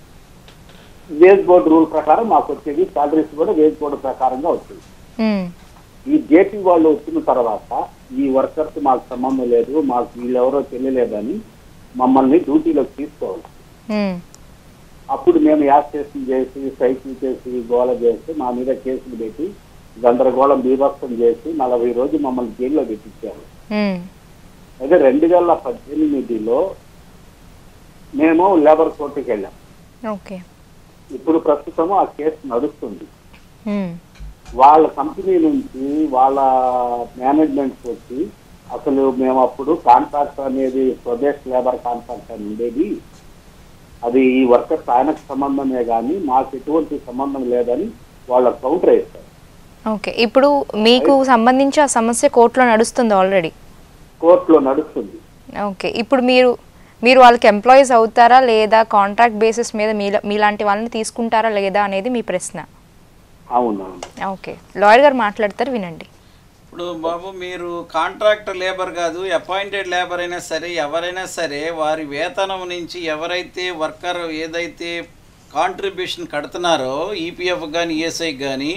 వేజ్ బోర్డు రూల్ ప్రకారం మాకు వచ్చేది సాలరీస్ కూడా వేజ్ బోర్డు ప్రకారంగా వచ్చేది మ్మ్. ఈ జేపీ వాళ్ళు వచ్చిన తర్వాత ఈ వర్కర్స్ మాకు సంబంధం లేదు మాకు వీళ్ళెవరో తెలియలేదని మమ్మల్ని డ్యూటీలోకి తీసుకోవాలి మ్మ్. అప్పుడు మేము యాక్సేషన్ చేసి సైకిల్ చేసి గోల చేసి మా మీద కేసులు పెట్టి గందరగోళం బీభత్సం చేసి నలభై రోజులు మమ్మల్ని జైల్లో పెట్టించారు మ్మ్. అయితే రెండు వేల పద్దెనిమిదిలో మేము లేబర్ కోర్టుకి వెళ్ళాం ఓకే ఇప్పుడు ప్రస్తుతం ఆ కేసు నడుస్తుంది మ్మ్. వాళ్ళ కంపెనీ నుంచి వాళ్ళ మేనేజ్మెంట్ వచ్చి అసలు మేము అప్పుడు కాంట్రాక్ట్ అనేది స్వదేశ్ లేబర్ కాంట్రాక్ట్ అని ఉండేది అది ఈ వర్కర్స్ ఆయనకు సంబంధమే కానీ మాకు ఎటువంటి సంబంధం లేదని వాళ్ళ కౌంటర్ వేస్తారు ఓకే ఇప్పుడు మీకు సంబంధించి ఆ సమస్య కోర్టులో నడుస్తుంది ఆల్రెడీ కోర్టులో నడుస్తుంది ఓకే ఇప్పుడు మీరు మీరు వాళ్ళకి ఎంప్లాయీస్ అవుతారా లేదా కాంట్రాక్ట్ బేసిస్ మీద మీలా మీలాంటి వాళ్ళని తీసుకుంటారా లేదా అనేది మీ ప్రశ్న అవునవును ఓకే లాయర్ గారు మాట్లాడతారు వినండి ఇప్పుడు బాబు మీరు కాంట్రాక్ట్ లేబర్ కాదు అపాయింటెడ్ లేబర్ అయినా సరే ఎవరైనా సరే వారి వేతనం నుంచి ఎవరైతే వర్కర్ ఏదైతే కాంట్రిబ్యూషన్ కడుతున్నారో ఈపీఎఫ్ కానీ ఈఎస్ఐ కానీ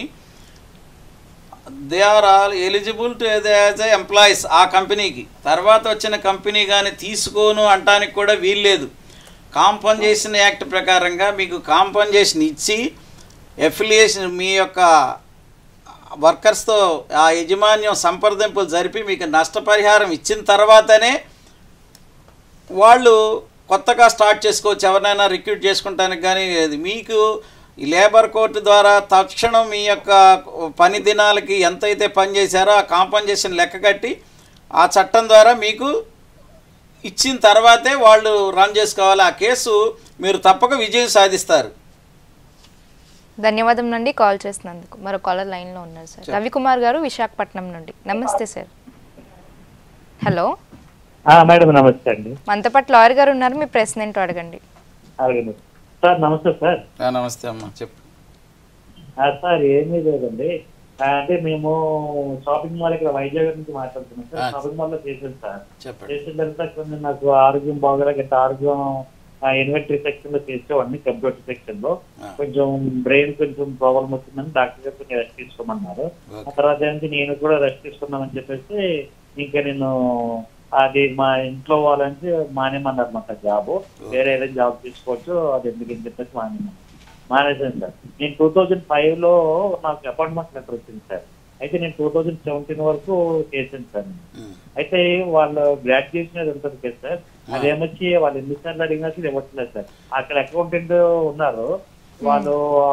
they are all eligible to as a employees ఆ కంపెనీకి తర్వాత వచ్చిన కంపెనీ కానీ తీసుకోను అంటానికి కూడా వీల్లేదు కాంపన్సేషన్ యాక్ట్ ప్రకారంగా మీకు కాంపన్సేషన్ ఇచ్చి ఎఫిలియేషన్ మీ యొక్క వర్కర్స్తో ఆ యజమాన్యం సంప్రదింపులు జరిపి మీకు నష్టపరిహారం ఇచ్చిన తర్వాతనే వాళ్ళు కొత్తగా స్టార్ట్ చేసుకోవచ్చు ఎవరినైనా రిక్రూట్ చేసుకుంటానికి కానీ లేదు మీకు ఈ లేబర్ కోర్టు ద్వారా తక్షణం మీ యొక్క పని దినాలకి ఎంతైతే పని చేశారో ఆ కాంపన్సేషన్ లెక్క కట్టి ఆ చట్టం ద్వారా మీకు ఇచ్చిన తర్వాతే వాళ్ళు రన్ చేసుకోవాలి ఆ కేసు మీరు తప్పక విజయం సాధిస్తారు ధన్యవాదం నుండి కాల్ చేసినందుకు మరో కాలర్ లైన్లో ఉన్నారు సార్ రవికుమార్ గారు విశాఖపట్నం నుండి నమస్తే సార్ హలో ఆ, మేడం నమస్తే అండి మనతో పాటు లాయర్ గారు ఉన్నారు మీ ప్రశ్న ఏంటో అడగండి అలాగే సార్ నమస్తే సార్ ఆ, నమస్తే అమ్మా చెప్పు ఆ, సార్ ఏమీ లేదండి ఆ, అంటే మేము షాపింగ్ మాల్ ఇక్కడ వైజాగ్ నుంచి మాట్లాడుతున్నాం ఆ. సార్ షాపింగ్ మాల్ లో చేసాం సార్ చెప్పండి చేసిన తర్వాత కొన్ని నాకు ఆరోగ్యం బాగోలేక ఇట్లా ఆరోగ్యం ఇన్వెంటరీ సెక్షన్ లో చేసేవాడిని కంప్యూటర్ సెక్షన్ లో ఆ. కొంచెం బ్రెయిన్ కొంచెం ప్రాబ్లం వచ్చిందని డాక్టర్ గారు కొంచెం రెస్ట్ తీసుకోమన్నారు ఆ ఓకే. తర్వాత ఏంటి నేను కూడా రెస్ట్ తీసుకున్నామని చెప్పేసి ఇంకా నేను అది మా ఇంట్లో వాళ్ళంటే మానేమన్నారు అనమాట జాబ్ వేరే ఏదైనా జాబ్ తీసుకోవచ్చు అది ఎందుకు అని చెప్పేసి మానేమన్నారు మానేసాను సార్ నేను టూ థౌజండ్ ఫైవ్ లో నాకు అపాయింట్మెంట్ లెటర్ వచ్చింది సార్ అయితే నేను టూ థౌజండ్ సెవెంటీన్ వరకు చేశాను సార్ నేను. ఉమ్. అయితే వాళ్ళ గ్రాడ్యుయేషన్ అది ఉంటుంది కదా సార్ అదేమొచ్చి వాళ్ళు ఎన్నిసార్లు అడిగినా సరే ఇవ్వట్లేదు సార్ అక్కడ అకౌంటెంట్ ఉన్నారు వాళ్ళు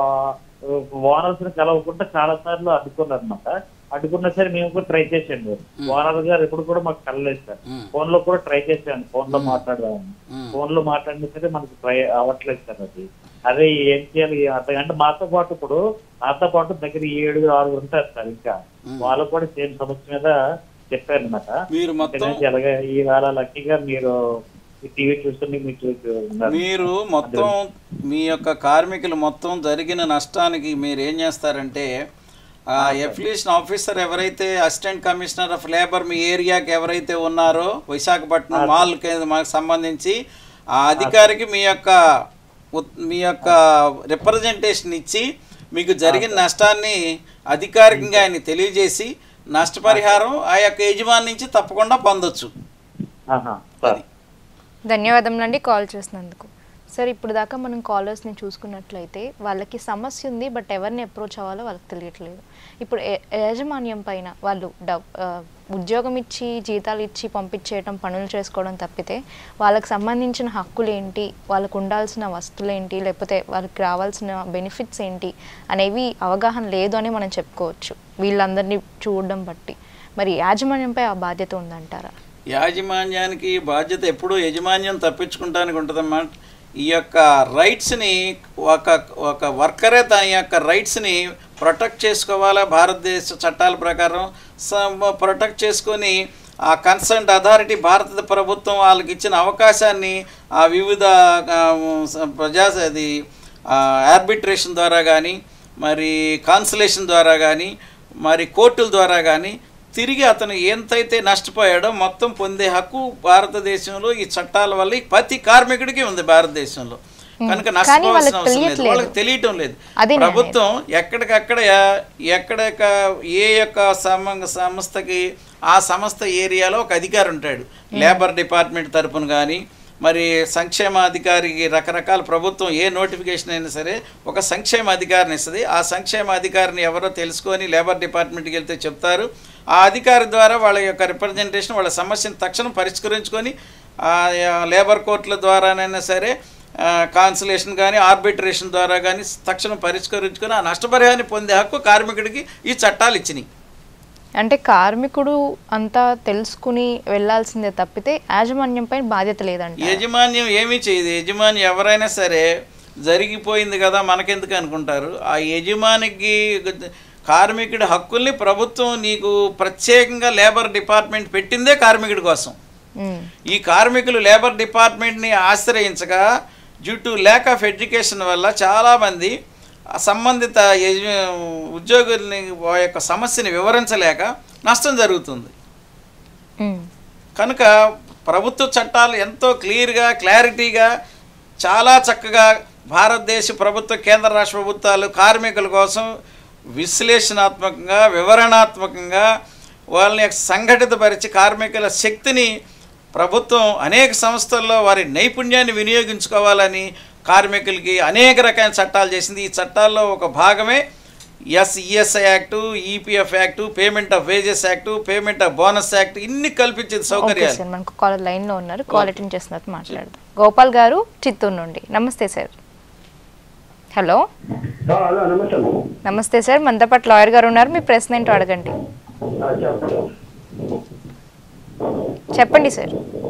ఓనర్స్ ని కలవకుండా చాలా సార్లు అడ్డుకున్నారు అనమాట అడ్డుకున్నా సరే మేము కూడా ట్రై చేసాము ఓనర్ గారు ఎప్పుడు కూడా మాకు కలలేదు సార్ ఉమ్. ఫోన్ లో కూడా ట్రై చేశాను ఫోన్ లో మాట్లాడదామని ఉమ్. ఫోన్ లో మాట్లాడినా సరే మనకు ట్రై అవ్వట్లేదు సార్ అది అదే ఏం చేయాలి అర్థం అంటే మాతో పాటు ఇప్పుడు నాతో పాటు దగ్గర ఏడుగురు ఆరుగురు ఉంటారు సార్ ఇంకా వాళ్ళు కూడా సేమ్ సమస్య మీద చెప్పారనమాట మీరు మొత్తం ఎలాగ ఈ వేళ లక్కీగా మీరు ఈ టీవీ చూస్తుంటే మీరు చూసి ఉన్నారు. మీరు మొత్తం మీ యొక్క కార్మికులు మొత్తం జరిగిన నష్టానికి మీరు ఏం చేస్తారంటే ఆ ఎఫ్లిషన్ ఆఫీసర్ ఎవరైతే అసిస్టెంట్ కమిషనర్ ఆఫ్ లేబర్ మీ ఏరియాకి ఎవరైతే ఉన్నారో విశాఖపట్నం మాల్ మాకు సంబంధించి ఆ అధికారికి మీ యొక్క ఉత్- మీ యొక్క రిప్రజెంటేషన్ ఇచ్చి మీకు జరిగిన నష్టాన్ని అధికారికంగా ఆయన తెలియజేసి నష్టపరిహారం ఆ యొక్క యజమాని నుంచి తప్పకుండా పొందొచ్చు ఆహా, సార్ ధన్యవాదములండి కాల్ చేసినందుకు సార్ ఇప్పుడు దాకా మనం కాలర్స్ని చూసుకున్నట్లయితే వాళ్ళకి సమస్య ఉంది బట్ ఎవరిని అప్రోచ్ అవ్వాలో వాళ్ళకి తెలియట్లేదు ఇప్పుడు ఏ- యాజమాన్యం పైన వాళ్ళు డబ్ ఆ, ఉద్యోగం ఇచ్చి జీతాలు ఇచ్చి పంపించేయటం పనులు చేసుకోవడం తప్పితే వాళ్ళకి సంబంధించిన హక్కులు ఏంటి వాళ్ళకు ఉండాల్సిన వస్తువులు ఏంటి లేకపోతే వాళ్ళకి రావాల్సిన బెనిఫిట్స్ ఏంటి అనేవి అవగాహన లేదు అని మనం చెప్పుకోవచ్చు వీళ్ళందరినీ చూడడం బట్టి మరి యాజమాన్యంపై ఆ బాధ్యత ఉందంటారా యాజమాన్యానికి బాధ్యత ఎప్పుడూ యజమాన్యం తప్పించుకుంటానికి ఉంటుందన్నమాట ఈ యొక్క రైట్స్ని ఒక ఒక వర్కరే తన యొక్క రైట్స్ని ప్రొటెక్ట్ చేసుకోవాలా భారతదేశ చట్టాల ప్రకారం ప్రొటెక్ట్ చేసుకొని ఆ కన్సర్న్ అథారిటీ భారత ప్రభుత్వం వాళ్ళకి ఇచ్చిన అవకాశాన్ని ఆ వివిధ ఆ, స- ప్రజా అది ఆర్బిట్రేషన్ ద్వారా కానీ మరి కాన్సలేషన్ ద్వారా కానీ మరి కోర్టుల ద్వారా కానీ తిరిగి అతను ఎంతైతే నష్టపోయాడో మొత్తం పొందే హక్కు భారతదేశంలో ఈ చట్టాల వల్ల ఈ ప్రతి కార్మికుడికి ఉంది భారతదేశంలో కనుక కానీ నష్టపోవాల్సిన వాళ్ళకి అవసరం లేదు తెలియట్లేదు. వాళ్ళకి తెలియటం లేదు అదే నేను ప్రభుత్వం ఎక్కడికక్కడ ఎక్కడెక్క ఏ యొక్క సమ సంస్థకి ఆ సంస్థ ఏరియాలో ఒక అధికారి ఉంటాడు లేబర్ డిపార్ట్మెంట్ తరపున కానీ మరి సంక్షేమ అధికారికి రకరకాల ప్రభుత్వం ఏ నోటిఫికేషన్ అయినా సరే ఒక సంక్షేమ అధికారిని ఇస్తుంది ఆ సంక్షేమ అధికారిని ఎవరో తెలుసుకొని లేబర్ డిపార్ట్మెంట్కి వెళ్తే చెప్తారు ఆ అధికారి ద్వారా వాళ్ళ యొక్క రిప్రజెంటేషన్ వాళ్ళ సమస్యను తక్షణం పరిష్కరించుకొని ఆ, లేబర్ కోర్టుల ద్వారానైనా సరే కాన్సులేషన్ కానీ ఆర్బిట్రేషన్ ద్వారా కానీ తక్షణం పరిష్కరించుకొని ఆ నష్టపరిహారాన్ని పొందే హక్కు కార్మికుడికి ఈ చట్టాలు ఇచ్చినాయి అంటే కార్మికుడు అంతా తెలుసుకుని వెళ్ళాల్సిందే తప్పితే యాజమాన్యంపై బాధ్యత లేదంట యజమాన్యం ఏమీ చేయదు యజమాని ఎవరైనా సరే జరిగిపోయింది కదా మనకెందుకు అనుకుంటారు ఆ యజమానికి కార్మికుడి హక్కుల్ని ప్రభుత్వం నీకు ప్రత్యేకంగా లేబర్ డిపార్ట్మెంట్ పెట్టిందే కార్మికుడి కోసం ఉమ్, ఈ కార్మికులు లేబర్ డిపార్ట్మెంట్ని ఆశ్రయించగా due to lack of education వల్ల చాలామంది ఆ సంబంధిత యజ- ఉద్యోగుల్ని వారి యొక్క సమస్యని వివరించలేక నష్టం జరుగుతుంది ఉమ్, కనుక ప్రభుత్వ చట్టాలు ఎంతో క్లియర్గా క్లారిటీగా చాలా చక్కగా భారతదేశ ప్రభుత్వ కేంద్ర రాష్ట్ర ప్రభుత్వాలు కార్మికుల కోసం విశ్లేషణాత్మకంగా వివరణాత్మకంగా వాళ్ళని సంఘటితపరిచి కార్మికుల శక్తిని ప్రభుత్వం అనేక సంస్థల్లో వారి నైపుణ్యాన్ని వినియోగించుకోవాలని కార్మికులకి అనేక రకాల చట్టాలు చేసింది ఈ చట్టాల్లో ఒక భాగమే ఎస్ఈఎస్ఐ act EPF act payment of wages act payment of bonus act ఇన్ని కల్పించేది ఓకే సౌకర్యాలు సార్ మనకు కాలర్ లైన్ లో ఉన్నారు కాల్ అటెండ్ చేస్తున్నట్టు మాట్లాడదాం గోపాల్ గారు చిత్తూరు నుండి నమస్తే సార్ హలో హలో నమస్తే అమ్మ. నమస్తే సార్ మనతో పాటు లాయర్ గారు ఉన్నారు మీ ప్రశ్న ఏంటో అడగండి ఆ, చెప్పండి చెప్పండి సార్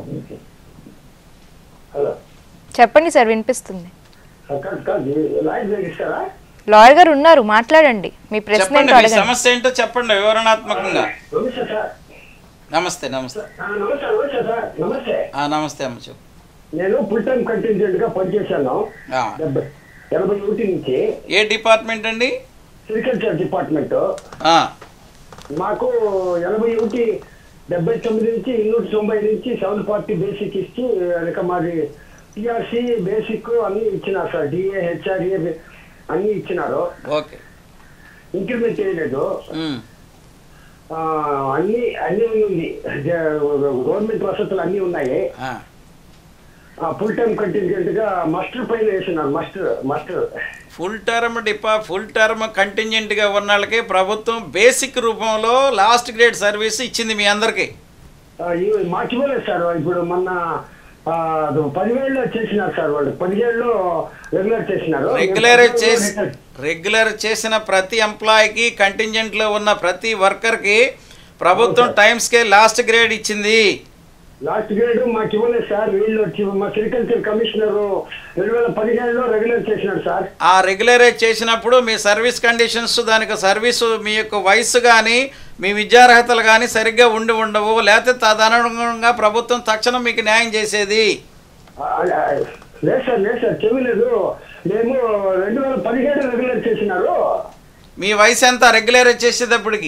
హలో చెప్పండి సార్ వినిపిస్తుంది కాదు కాదు లాయర్ దగ్గర ఇస్తారా లాయర్ గారు ఉన్నారు మాట్లాడండి మీ ప్రశ్న చెప్పండి ఏంటో మీ అడగండి సమస్య ఏంటో చెప్పండి వివరణాత్మకంగా నమస్తే సార్ నమస్తే నమస్తే ఆ, నమస్తే నమస్తే సార్ నమస్తే ఆ, నమస్తే అమ్మ చెప్పు నేను ఫుల్ టైం కంటింజెంట్ గా పనిచేశాను ఆ, డెబ్బై ఎనభై ఒకటి నుంచి ఏ డిపార్ట్మెంట్ అండి అగ్రికల్చర్ డిపార్ట్మెంట్ ఆ, మాకు ఎనభై ఒకటి డెబ్బై తొమ్మిది నుంచి ఇన్నూటి తొంభై నుంచి సెవెన్ ఫార్టీ బేసిక్ ఇచ్చి ఇక మాది టిఆర్సి బేసిక్ అన్ని ఇచ్చినారు సార్ డిఏ హెచ్ఆర్ఏ అన్ని ఇచ్చినారు ఓకే ఇంక్రిమెంట్ చేయలేదు ఉమ్. ఆ, అన్ని అన్ని ఉంది జ- గవర్నమెంట్ వసతులు అన్ని ఉన్నాయి ఆ. ఫుల్ టైం కంటింజెంట్ గా మస్టర్ పైన వేసినారు మస్టర్ మస్టర్ ఫుల్ టర్మ్ డిపా ఫుల్ టర్మ్ కంటింజెంట్గా ఉన్న వాళ్ళకి ప్రభుత్వం బేసిక్ రూపంలో లాస్ట్ గ్రేడ్ సర్వీస్ ఇచ్చింది మీ అందరికీ ఆ, ఇవి మార్చిపోలేదు సార్ ఇప్పుడు మొన్న ఆ, అది పదివేలలో చేసినారు సార్ వాళ్ళు పదిహేడులో రెగ్యులర్ చేసినారు రెగ్యులర్ చేసి రెగ్యులర్ చేసిన ప్రతి ఎంప్లాయీకి కంటింజెంట్లో ఉన్న ప్రతి వర్కర్కి ప్రభుత్వం టైం స్కేల్ లాస్ట్ గ్రేడ్ ఇచ్చింది లాస్ట్ గ్రేడ్ మాకు ఇవ్వలేదు సార్ వీళ్ళు వచ్చి మా సెరికల్చర్ కమిషనర్ రెండు వేల పదిహేడులో రెగ్యులర్ చేసినారు సార్ ఆ రెగ్యులరైజ్ చేసినప్పుడు మీ సర్వీస్ కండిషన్స్ దానికి సర్వీసు మీ యొక్క వయసు కానీ మీ విద్యార్హతలు కానీ సరిగ్గా ఉండి ఉండవు లేకపోతే తదనుగుణంగా ప్రభుత్వం తక్షణం మీకు న్యాయం చేసేది ఆ, ఆ, లేదు సార్ లేదు సార్ చెవిలేదు మేము రెండు వేల పదిహేడు రెగ్యులర్ చేసినారు మీ వయసు ఎంత రెగ్యులరైజ్ చేసేటప్పటికి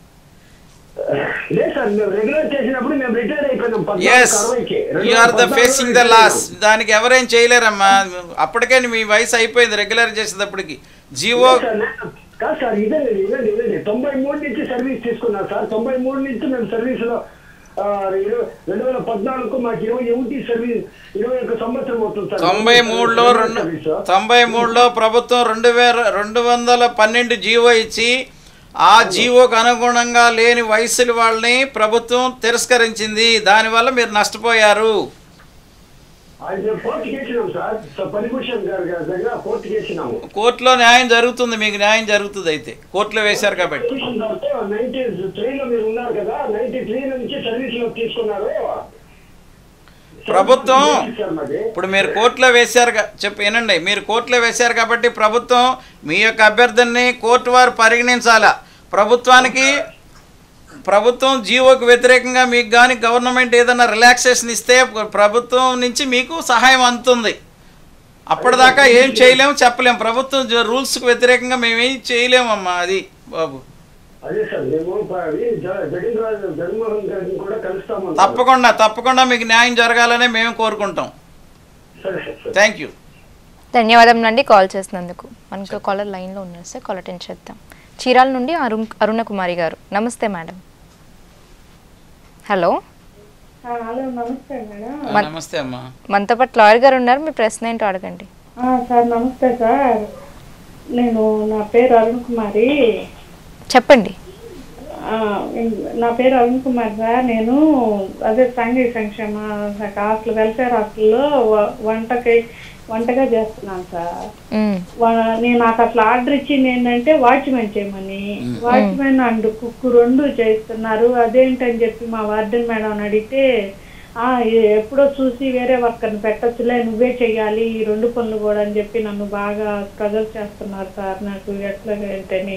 లేదు సార్ మేము రెగ్యులర్ చేసినప్పుడు మేము రిటైర్ అయిపోయినాం ఎస్ పద్నాలుగు అరవైకి రెండు యు వేల ఆర్ ద పద్నాలుగులో ఫేసింగ్ ద retire లాస్ అయినాం. దానికి ఎవరేం చేయలేరమ్మా అప్పటికే మీ వయసు అయిపోయింది రెగ్యులర్ చేసేటప్పటికి జీవో లేదు సార్, లేదు. కాదు సార్ ఇదే ఇదండి ఇదండి తొంభై మూడు నుంచి సర్వీస్ తీసుకున్నారు సార్ తొంభై మూడు నుంచి మేము సర్వీస్ లో ఆ, ఇరవై- రెండు వేల పద్నాలుగు మాకు ఇరవై ఒకటి సర్వీస్ ఇరవై ఒక్క సంవత్సరం అవుతుంది సార్ తొంభై మూడులో రెండు సర్వీస్. తొంభై మూడులో ప్రభుత్వం రెండు వేల రెండు వందల పన్నెండు జీవో ఇచ్చి ఆ జీవోకు అనుగుణంగా లేని వయసుల వాళ్ళని ప్రభుత్వం తిరస్కరించింది దానివల్ల మీరు నష్టపోయారు అది కోర్టు కేసినాం సార్ సార్ పనిభూషణ్ గారి గారి దగ్గర కోర్టు కేసినాము కోర్టులో న్యాయం జరుగుతుంది మీకు న్యాయం జరుగుతుంది అయితే కోర్టులో వేశారు కాబట్టి పనిభూషణ్ గారితో నైన్టీ త్రీలో మీరు ఉన్నారు కదా నైన్టీ త్రీ నుంచి సర్వీస్ లో తీసుకున్నారు ప్రభుత్వం సార్ మాది. ఇప్పుడు మీరు కోర్టులో వేశారు కా- చెప్పు వినండి మీరు కోర్టులో వేశారు కాబట్టి ప్రభుత్వం మీ యొక్క అభ్యర్థనని కోర్టు వారు పరిగణించాలా ప్రభుత్వానికి ప్రభుత్వం జీవోకు వ్యతిరేకంగా మీకు కానీ గవర్నమెంట్ ఏదైనా రిలాక్సేషన్ ఇస్తే ప్రభుత్వం నుంచి మీకు సహాయం అందుతుంది అప్పటిదాకా ఏం చేయలేము చెప్పలేము ప్రభుత్వం జ- రూల్స్కి వ్యతిరేకంగా మేమేం చేయలేమమ్మా అది బాబు అదే సార్ మేము ప- ఈ జ- జగన్ రాజు జగన్మోహన్ గారిని కూడా కలుస్తాము తప్పకుండా తప్పకుండా మీకు న్యాయం జరగాలనే మేము కోరుకుంటాం సరే సార్ థ్యాంక్ యూ ధన్యవాదములండి కాల్ చేసినందుకు మనకు కాలర్ లైన్లో ఉన్నారు సార్ కాల్ అటెండ్ చేద్దాం చీరాల నుండి అరుణ్ అరుణ కుమారి గారు నమస్తే మేడం హలో హలో నమస్తే మేడం మన్- నమస్తే అమ్మా మనతో పాటు లాయర్ గారు ఉన్నారు మీ ప్రశ్న ఏంటో అడగండి ఆ, సార్ నమస్తే సార్ నేను నా పేరు అరుణ్ కుమారి చెప్పండి ఆ, నా పేరు అరుణ్ కుమార్ సార్ నేను అదే సంఘీ సంక్షేమ శాఖ హాస్టల్ వెల్ఫేర్ హాస్టల్లో వ- వంటకి వంటగా చేస్తున్నాను సార్ మ్మ్. వా- నేను నాకు అసలు ఆర్డర్ ఇచ్చింది ఏంటంటే వాచ్మెన్ చేయమని వాచ్మెన్ అండ్ కుక్ రెండు చేస్తున్నారు అదేంటని చెప్పి మా వార్డెన్ మేడం అడిగితే ఆ ఇది ఎప్పుడో చూసి వేరే వర్కర్ని పెట్టొచ్చులే నువ్వే చెయ్యాలి ఈ రెండు పనులు కూడా అని చెప్పి నన్ను బాగా ప్రెజర్ చేస్తున్నారు సార్ నాకు ఎట్లా ఏంటని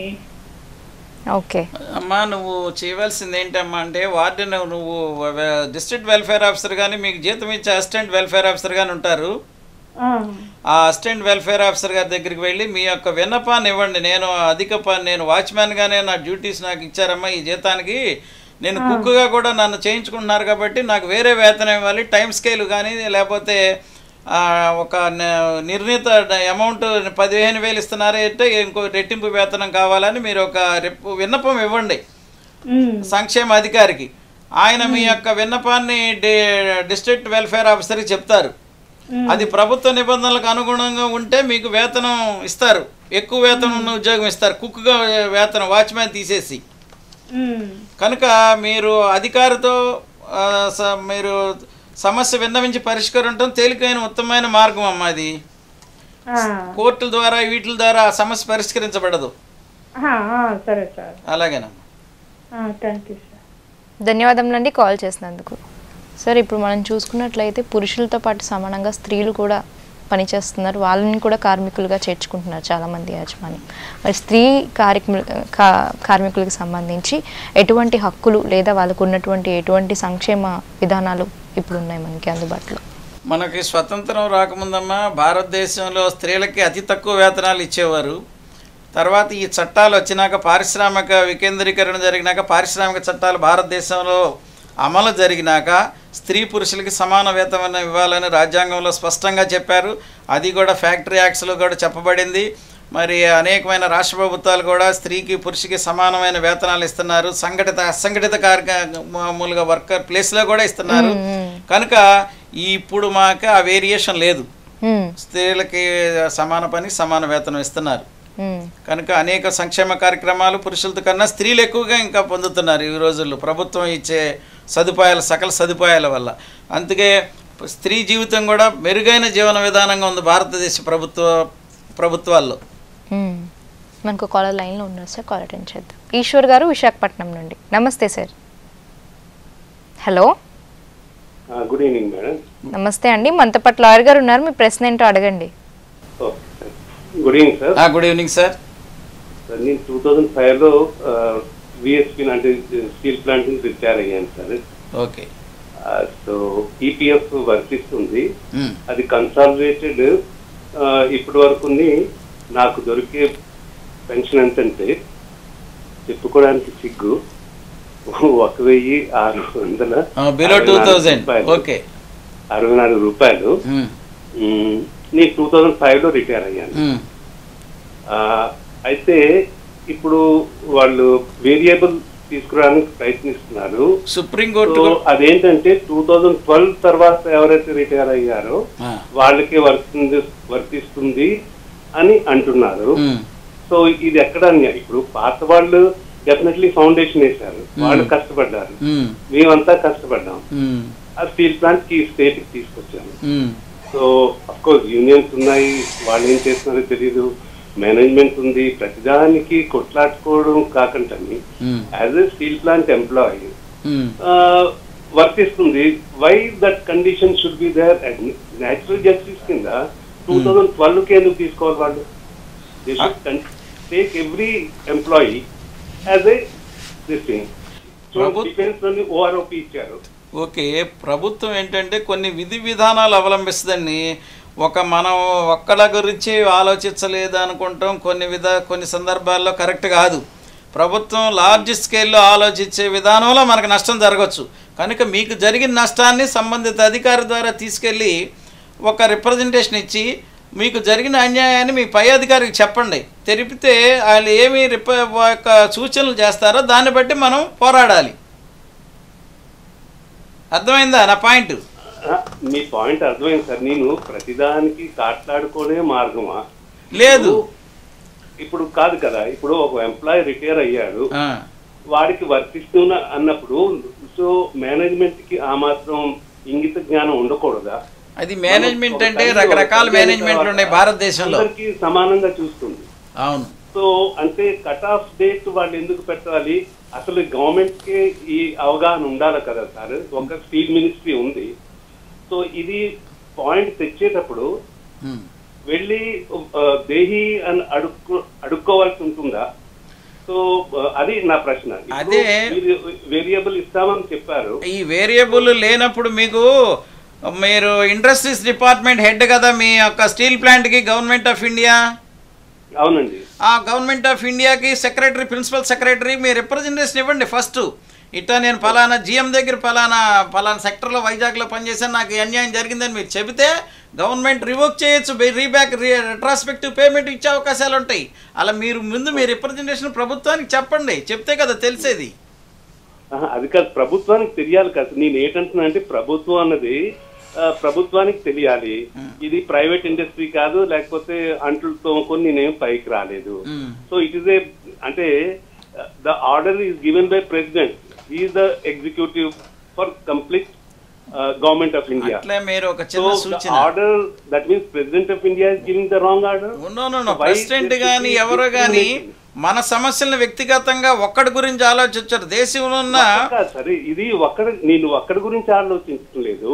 ఓకే అమ్మా నువ్వు చేయవలసింది ఏంటమ్మా అంటే వార్డెన్ నువ్వు డిస్ట్రిక్ట్ వెల్ఫేర్ ఆఫీసర్ కానీ మీకు జీతం ఇచ్చే అసిస్టెంట్ వెల్ఫేర్ ఆఫీసర్ కానీ ఉంటారు ఆ, ఆ అసిస్టెంట్ వెల్ఫేర్ ఆఫీసర్ గారి దగ్గరికి వెళ్ళి మీ యొక్క విన్నపాన్ని ఇవ్వండి నేను అధిక పని నేను వాచ్మ్యాన్గానే నా డ్యూటీస్ నాకు ఇచ్చారమ్మా ఈ జీతానికి నేను కుక్గా కూడా నన్ను చేయించుకుంటున్నారు కాబట్టి నాకు వేరే వేతనం ఇవ్వాలి టైం స్కేల్ కానీ లేకపోతే ఆ, ఒక న- నిర్ణీత అమౌంట్ పదిహేను వేలు ఇస్తున్నారు అంటే ఇంకో రెట్టింపు వేతనం కావాలని మీరు ఒక రెప్పు విన్నపం ఇవ్వండి ఉమ్, సంక్షేమ అధికారికి ఆయన మీ యొక్క విన్నపాన్ని డి- డిస్ట్రిక్ట్ వెల్ఫేర్ ఆఫీసర్కి చెప్తారు అది ప్రభుత్వ నిబంధనలకు అనుగుణంగా ఉంటే మీకు వేతనం ఇస్తారు ఎక్కువ వేతనం ఉన్న ఉద్యోగం ఇస్తారు కుక్గా వేతనం వాచ్మ్యాన్ తీసేసి ఉమ్, కనుక మీరు అధికారితో ఆ, స- మీరు సమస్య విన్నవించి పరిష్కరించడం తేలికైన ఉత్తమమైన మార్గం అమ్మా అది ఆ, కోర్టుల ద్వారా వీటి ద్వారా ఆ సమస్య పరిష్కరించబడదు ఆ, ఆ, సరే సార్ అలాగేనమ్మా థ్యాంక్ యూ సార్ ధన్యవాదములండి కాల్ చేసినందుకు సార్ ఇప్పుడు మనం చూసుకున్నట్లయితే పురుషులతో పాటు సమానంగా స్త్రీలు కూడా పనిచేస్తున్నారు వాళ్ళని కూడా కార్మికులుగా చేర్చుకుంటున్నారు చాలామంది యాజమాన్యం మరి స్త్రీ కార్మికులు కా- కార్మికులకు సంబంధించి ఎటువంటి హక్కులు లేదా వాళ్ళకు ఉన్నటువంటి ఎటువంటి సంక్షేమ విధానాలు ఇప్పుడు ఉన్నాయి మనకి అందుబాటులో మనకి స్వతంత్రం రాకముందమ్మా భారతదేశంలో స్త్రీలకి అతి తక్కువ వేతనాలు ఇచ్చేవారు తర్వాత ఈ చట్టాలు వచ్చినాక పారిశ్రామిక వికేంద్రీకరణ జరిగినాక పారిశ్రామిక చట్టాలు భారతదేశంలో అమలు జరిగినాక స్త్రీ పురుషులకి సమాన వేతనం ఇవ్వాలని రాజ్యాంగంలో స్పష్టంగా చెప్పారు అది కూడా ఫ్యాక్టరీ యాక్ట్స్లో కూడా చెప్పబడింది మరి అనేకమైన రాష్ట్ర ప్రభుత్వాలు కూడా స్త్రీకి పురుషుకి సమానమైన వేతనాలు ఇస్తున్నారు సంఘటిత అసంఘటిత కార్యక్రమాలుగా వర్కర్ ప్లేస్లో కూడా ఇస్తున్నారు కనుక ఈ ఇప్పుడు మాకు ఆ వేరియేషన్ లేదు మ్మ్. స్త్రీలకి సమాన పని సమాన వేతనం ఇస్తున్నారు మ్మ్. కనుక అనేక సంక్షేమ కార్యక్రమాలు పురుషులతో కన్నా స్త్రీలు ఎక్కువగా ఇంకా పొందుతున్నారు ఈ రోజుల్లో ప్రభుత్వం ఇచ్చే సదుపాయాల సకల సదుపాయాల వల్ల అందుకే స్త్రీ జీవితం కూడా మెరుగైన జీవన విధానంగా ఉంది భారతదేశ ప్రభుత్వ ప్రభుత్వాల్లో మ్మ్. మనకు కాలర్ లైన్లో ఉన్నారు సార్ కాల్ అటెండ్ చేద్దాం ఈశ్వర్ గారు విశాఖపట్నం నుండి నమస్తే sir hello good evening madam నమస్తే అండి మనతో పాటు లాయర్ గారు ఉన్నారు మీ ప్రశ్న ఏంటో అడగండి good evening sir good evening sir sir నేను టూ థౌజండ్ ఫైవ్లో విఎస్పి అంటే స్టీల్ ప్లాంట్ నుంచి రిటైర్ అయ్యాను సార్ ఓకే సో ఈపీఎఫ్ వర్తిస్తుంది మ్మ్. అది కన్సాలిడేటెడ్ ఇప్పటి వరకు నాకు దొరికే పెన్షన్ ఎంతంటే చెప్పుకోవడానికి సిగ్గు ఒక వెయ్యి ఆరు వందల బిలో అరవై టూ నాలుగు థౌజండ్ రూపాయలు. ఓకే అరవై నాలుగు రూపాయలు మ్మ్. మ్మ్. నేను టూ థౌజండ్ ఫైవ్లో రిటైర్ అయ్యాను మ్మ్. ఆ, అయితే ఇప్పుడు వాళ్ళు వేరియబుల్ తీసుకురావడానికి ప్రయత్నిస్తున్నారు సుప్రీంకోర్టు సో అదేంటంటే టూ థౌజండ్ ట్వెల్వ్ తర్వాత ఎవరైతే రిటైర్ అయ్యారో ఆ. వాళ్ళకే వర్తింది వర్తిస్తుంది అని అంటున్నారు మ్మ్. సో ఇది ఎక్కడ అన్యాయం? ఇప్పుడు పాత వాళ్ళు డెఫినెట్లీ ఫౌండేషన్ వేశారు వాళ్ళు కష్టపడ్డారు మ్మ్. మేమంతా కష్టపడ్డాం మ్మ్. ఆ స్టీల్ ప్లాంట్ కి స్టేట్ కి తీసుకొచ్చాము మ్మ్. సో అఫ్ కోర్స్ యూనియన్స్ ఉన్నాయి వాళ్ళు ఏం చేస్తున్నారో తెలియదు మేనేజ్మెంట్ ఉంది ప్రతిదానికి కొట్లాడుకోవడం కాకుండా మ్మ్. As a steel plant employee మ్మ్. వర్తిస్తుంది why that condition should be there natural justice కింద టూ థౌజండ్ ట్వెల్వ్ కి ఎందుకు తీసుకోవాలి వాళ్ళు they should take every employee as a this thing so ప్రభు- డిఫెన్స్ లోని ఓఆర్ఓపి ఇచ్చారు ఓకే ప్రభుత్వం ఏంటంటే కొన్ని విధి విధానాలు అవలంబిస్తుందండి ఒక మనం ఒక్కళ్ళ గురించి ఆలోచించలేదు అనుకుంటాం కొన్ని విధ కొన్ని సందర్భాల్లో కరెక్ట్ కాదు ప్రభుత్వం లార్జ్ స్కేల్లో ఆలోచించే విధానంలో మనకు నష్టం జరగవచ్చు కనుక మీకు జరిగిన నష్టాన్ని సంబంధిత అధికారి ద్వారా తీసుకెళ్ళి ఒక రిప్రజెంటేషన్ ఇచ్చి మీకు జరిగిన అన్యాయాన్ని మీ పై అధికారికి చెప్పండి తెలిపితే వాళ్ళు ఏమి రిప ఒక సూచనలు చేస్తారో దాన్ని బట్టి మనం పోరాడాలి అర్థమైందా నా పాయింట్ ఆ, మీ పాయింట్ అర్థమైంది సార్ నేను ప్రతిదానికి కాట్లాడుకోనే మార్గమా లేదు ఇప్పుడు కాదు కదా ఇప్పుడు ఒక ఎంప్లాయీ రిటైర్ అయ్యాడు ఆ, వాడికి వర్తిస్తున్న అన్నప్పుడు సో మేనేజ్మెంట్ కి ఆ మాత్రం ఇంగిత జ్ఞానం ఉండకూడదా అది మేనేజ్మెంట్ మనం అంటే ఒక రకరకాల తల్లి మేనేజ్మెంట్లు ఉన్నాయి భారతదేశంలో అందరికీ సమానంగా చూస్తుంది అవును సో అంటే కట్ ఆఫ్ డేట్ వాళ్ళు ఎందుకు పెట్టాలి అసలు గవర్నమెంట్ కి ఈ అవగాహన ఉండాలి కదా సార్ ఒక స్టీల్ మినిస్ట్రీ ఉంది సో ఇది పాయింట్ తెచ్చేటప్పుడు ఉమ్. వెళ్ళి ఆ, దేహి అని అడుక్కో అడుక్కోవాల్సి ఉంటుందా సో ఆ, అది నా ప్రశ్న ఇప్పుడు అదే. మీరు వేరియబుల్ ఇస్తామని చెప్పారు ఈ వేరియబుల్ లేనప్పుడు మీకు మీరు ఇండస్ట్రీస్ డిపార్ట్మెంట్ హెడ్ కదా మీ యొక్క స్టీల్ ప్లాంట్కి గవర్నమెంట్ ఆఫ్ ఇండియా అవునండి ఆ గవర్నమెంట్ ఆఫ్ ఇండియాకి సెక్రటరీ ప్రిన్సిపల్ సెక్రటరీ మీ రిప్రజెంటేషన్ ఇవ్వండి ఫస్ట్ ఇట్టా నేను ఫలానా జిఎం దగ్గర ఫలానా ఫలానా సెక్టర్లో వైజాగ్లో పనిచేశాను నాకు ఈ అన్యాయం జరిగిందని మీరు చెబితే గవర్నమెంట్ రివోక్ చేయొచ్చు రీబ్యాక్ రెట్రాస్పెక్టివ్ పేమెంట్ ఇచ్చే అవకాశాలు ఉంటాయి అలా మీరు ముందు మీ రిప్రజెంటేషన్ ప్రభుత్వానికి చెప్పండి చెప్తే కదా తెలిసేది ఆహా, అది కాదు ప్రభుత్వానికి తెలియాలి కదా నేను ఏంటంటున్నా అంటే ప్రభుత్వం అన్నది ఆ, ప్రభుత్వానికి తెలియాలి ఇది ప్రైవేట్ ఇండస్ట్రీ కాదు లేకపోతే అంట్లు తోముకొని నేనేం పైకి రాలేదు మ్మ్. సో ఇట్ ఇస్ ఏ అంటే the order is given by president is the executive for complete government of India అట్లే మీరు ఒక సో చిన్న సూచన order that means president of India is giving the wrong order no no no president కానీ ఎవరు కానీ మన సమస్యలను వ్యక్తిగతంగా ఒక్కడి గురించి ఆలోచించారు దేశంలో ఉన్న కాదు సరే ఇది ఒక్కడ నేను ఒక్కడి గురించి ఆలోచించడం లేదు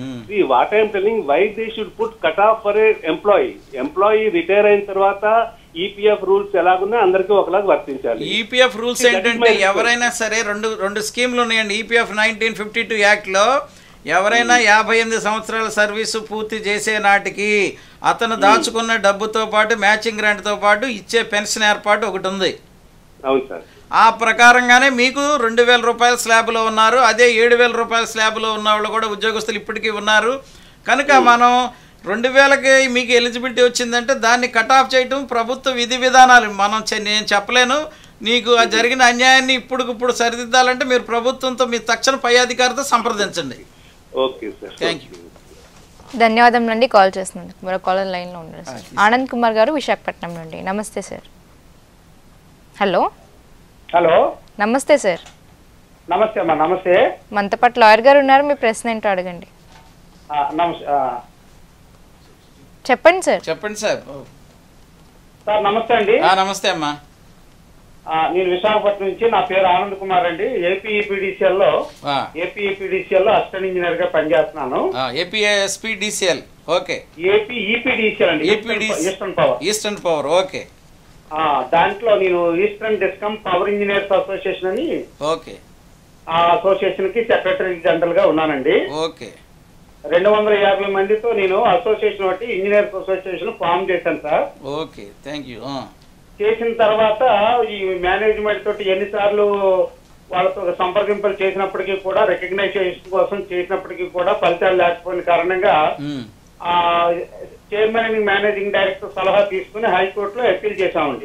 what I'm telling why they should put cut off for a employee employee retire అయిన తర్వాత ఈపీఎఫ్ రూల్స్ ఎలాగున్నా అందరికీ ఒకలాగా వర్తించాలి EPF rules See, that is ఏంటంటే my request. ఎవరైనా సరే రెండు రెండు స్కీమ్లు ఉన్నాయండి ఈపీఎఫ్ నైన్టీన్ ఫిఫ్టీ టూ యాక్ట్లో ఎవరైనా యాభై ఎనిమిది సంవత్సరాల సర్వీసు పూర్తి చేసే నాటికి అతను దాచుకున్న డబ్బుతో పాటు మ్యాచింగ్ గ్రాంట్తో పాటు ఇచ్చే పెన్షన్ ఏర్పాటు ఒకటి ఉంది అవును సార్ ఆ ప్రకారంగానే మీకు రెండు వేల రూపాయల స్లాబ్లో ఉన్నారు అదే ఏడు వేల రూపాయల స్లాబ్లో ఉన్న వాళ్ళు కూడా ఉద్యోగస్తులు ఇప్పటికీ ఉన్నారు కనుక మనం రెండు వేలకి మీకు ఎలిజిబిలిటీ వచ్చిందంటే దాన్ని కట్ ఆఫ్ చేయటం ప్రభుత్వ విధి విధానాలు మనం చె- నేను చెప్పలేను నీకు ఆ జరిగిన అన్యాయాన్ని ఇప్పుడుకిప్పుడు సరిదిద్దాలంటే మీరు ప్రభుత్వంతో మీ తక్షణ పై అధికారితో సంప్రదించండి ఓకే సార్ థ్యాంక్ యూ ధన్యవాదం నుండి కాల్ చేసినందుకు మరో కాలర్ లైన్లో ఉన్నారు సార్ ఆనంద్ కుమార్ గారు విశాఖపట్నం నుండి నమస్తే సార్ హలో హలో నమస్తే సార్ నమస్తే అమ్మా నమస్తే మనతో పాటు లాయర్ గారు ఉన్నారు మీ ప్రశ్న ఏంటో అడగండి ఆ, నమస్తే ఆ, చెప్పండి సార్ చెప్పండి సార్ సార్ నమస్తే అండి ఆ, నమస్తే అమ్మా ఆ, నేను విశాఖపట్నం నుంచి నా పేరు ఆనంద్ కుమార్ అండి ఏపీఈపీడీసీఎల్ లో ఆ, ఏపీఈపీడీసీఎల్ లో అసిస్టెంట్ ఇంజనీర్ గా పనిచేస్తున్నాను ఆ, ఏపీఎస్పి డిసిఎల్ ఓకే ఏపీఈపీడీసీఎల్ అండి EPD eastern power eastern power okay ఆ, దాంట్లో నేను eastern discom power engineers association అని ఓకే ఆ అసోసియేషన్ కి సెక్రటరీ జనరల్ గా ఉన్నానండి ఓకే రెండు వందల యాభై మందితో నేను అసోసియేషన్ ఒకటి ఇంజనీర్స్ అసోసియేషన్ ఫామ్ చేశాను సార్ ఓకే థ్యాంక్ యూ చేసిన తర్వాత ఈ మేనేజ్మెంట్ తోటి ఎన్నిసార్లు వాళ్ళతో సంప్రదింపులు చేసినప్పటికీ కూడా రికగ్నైజేషన్ కోసం చేసినప్పటికీ కూడా ఫలితాలు లేకపోయిన కారణంగా ఆ చైర్మన్ అండ్ మేనేజింగ్ డైరెక్టర్ సలహా తీసుకుని హైకోర్టులో అప్పీల్ చేశామండి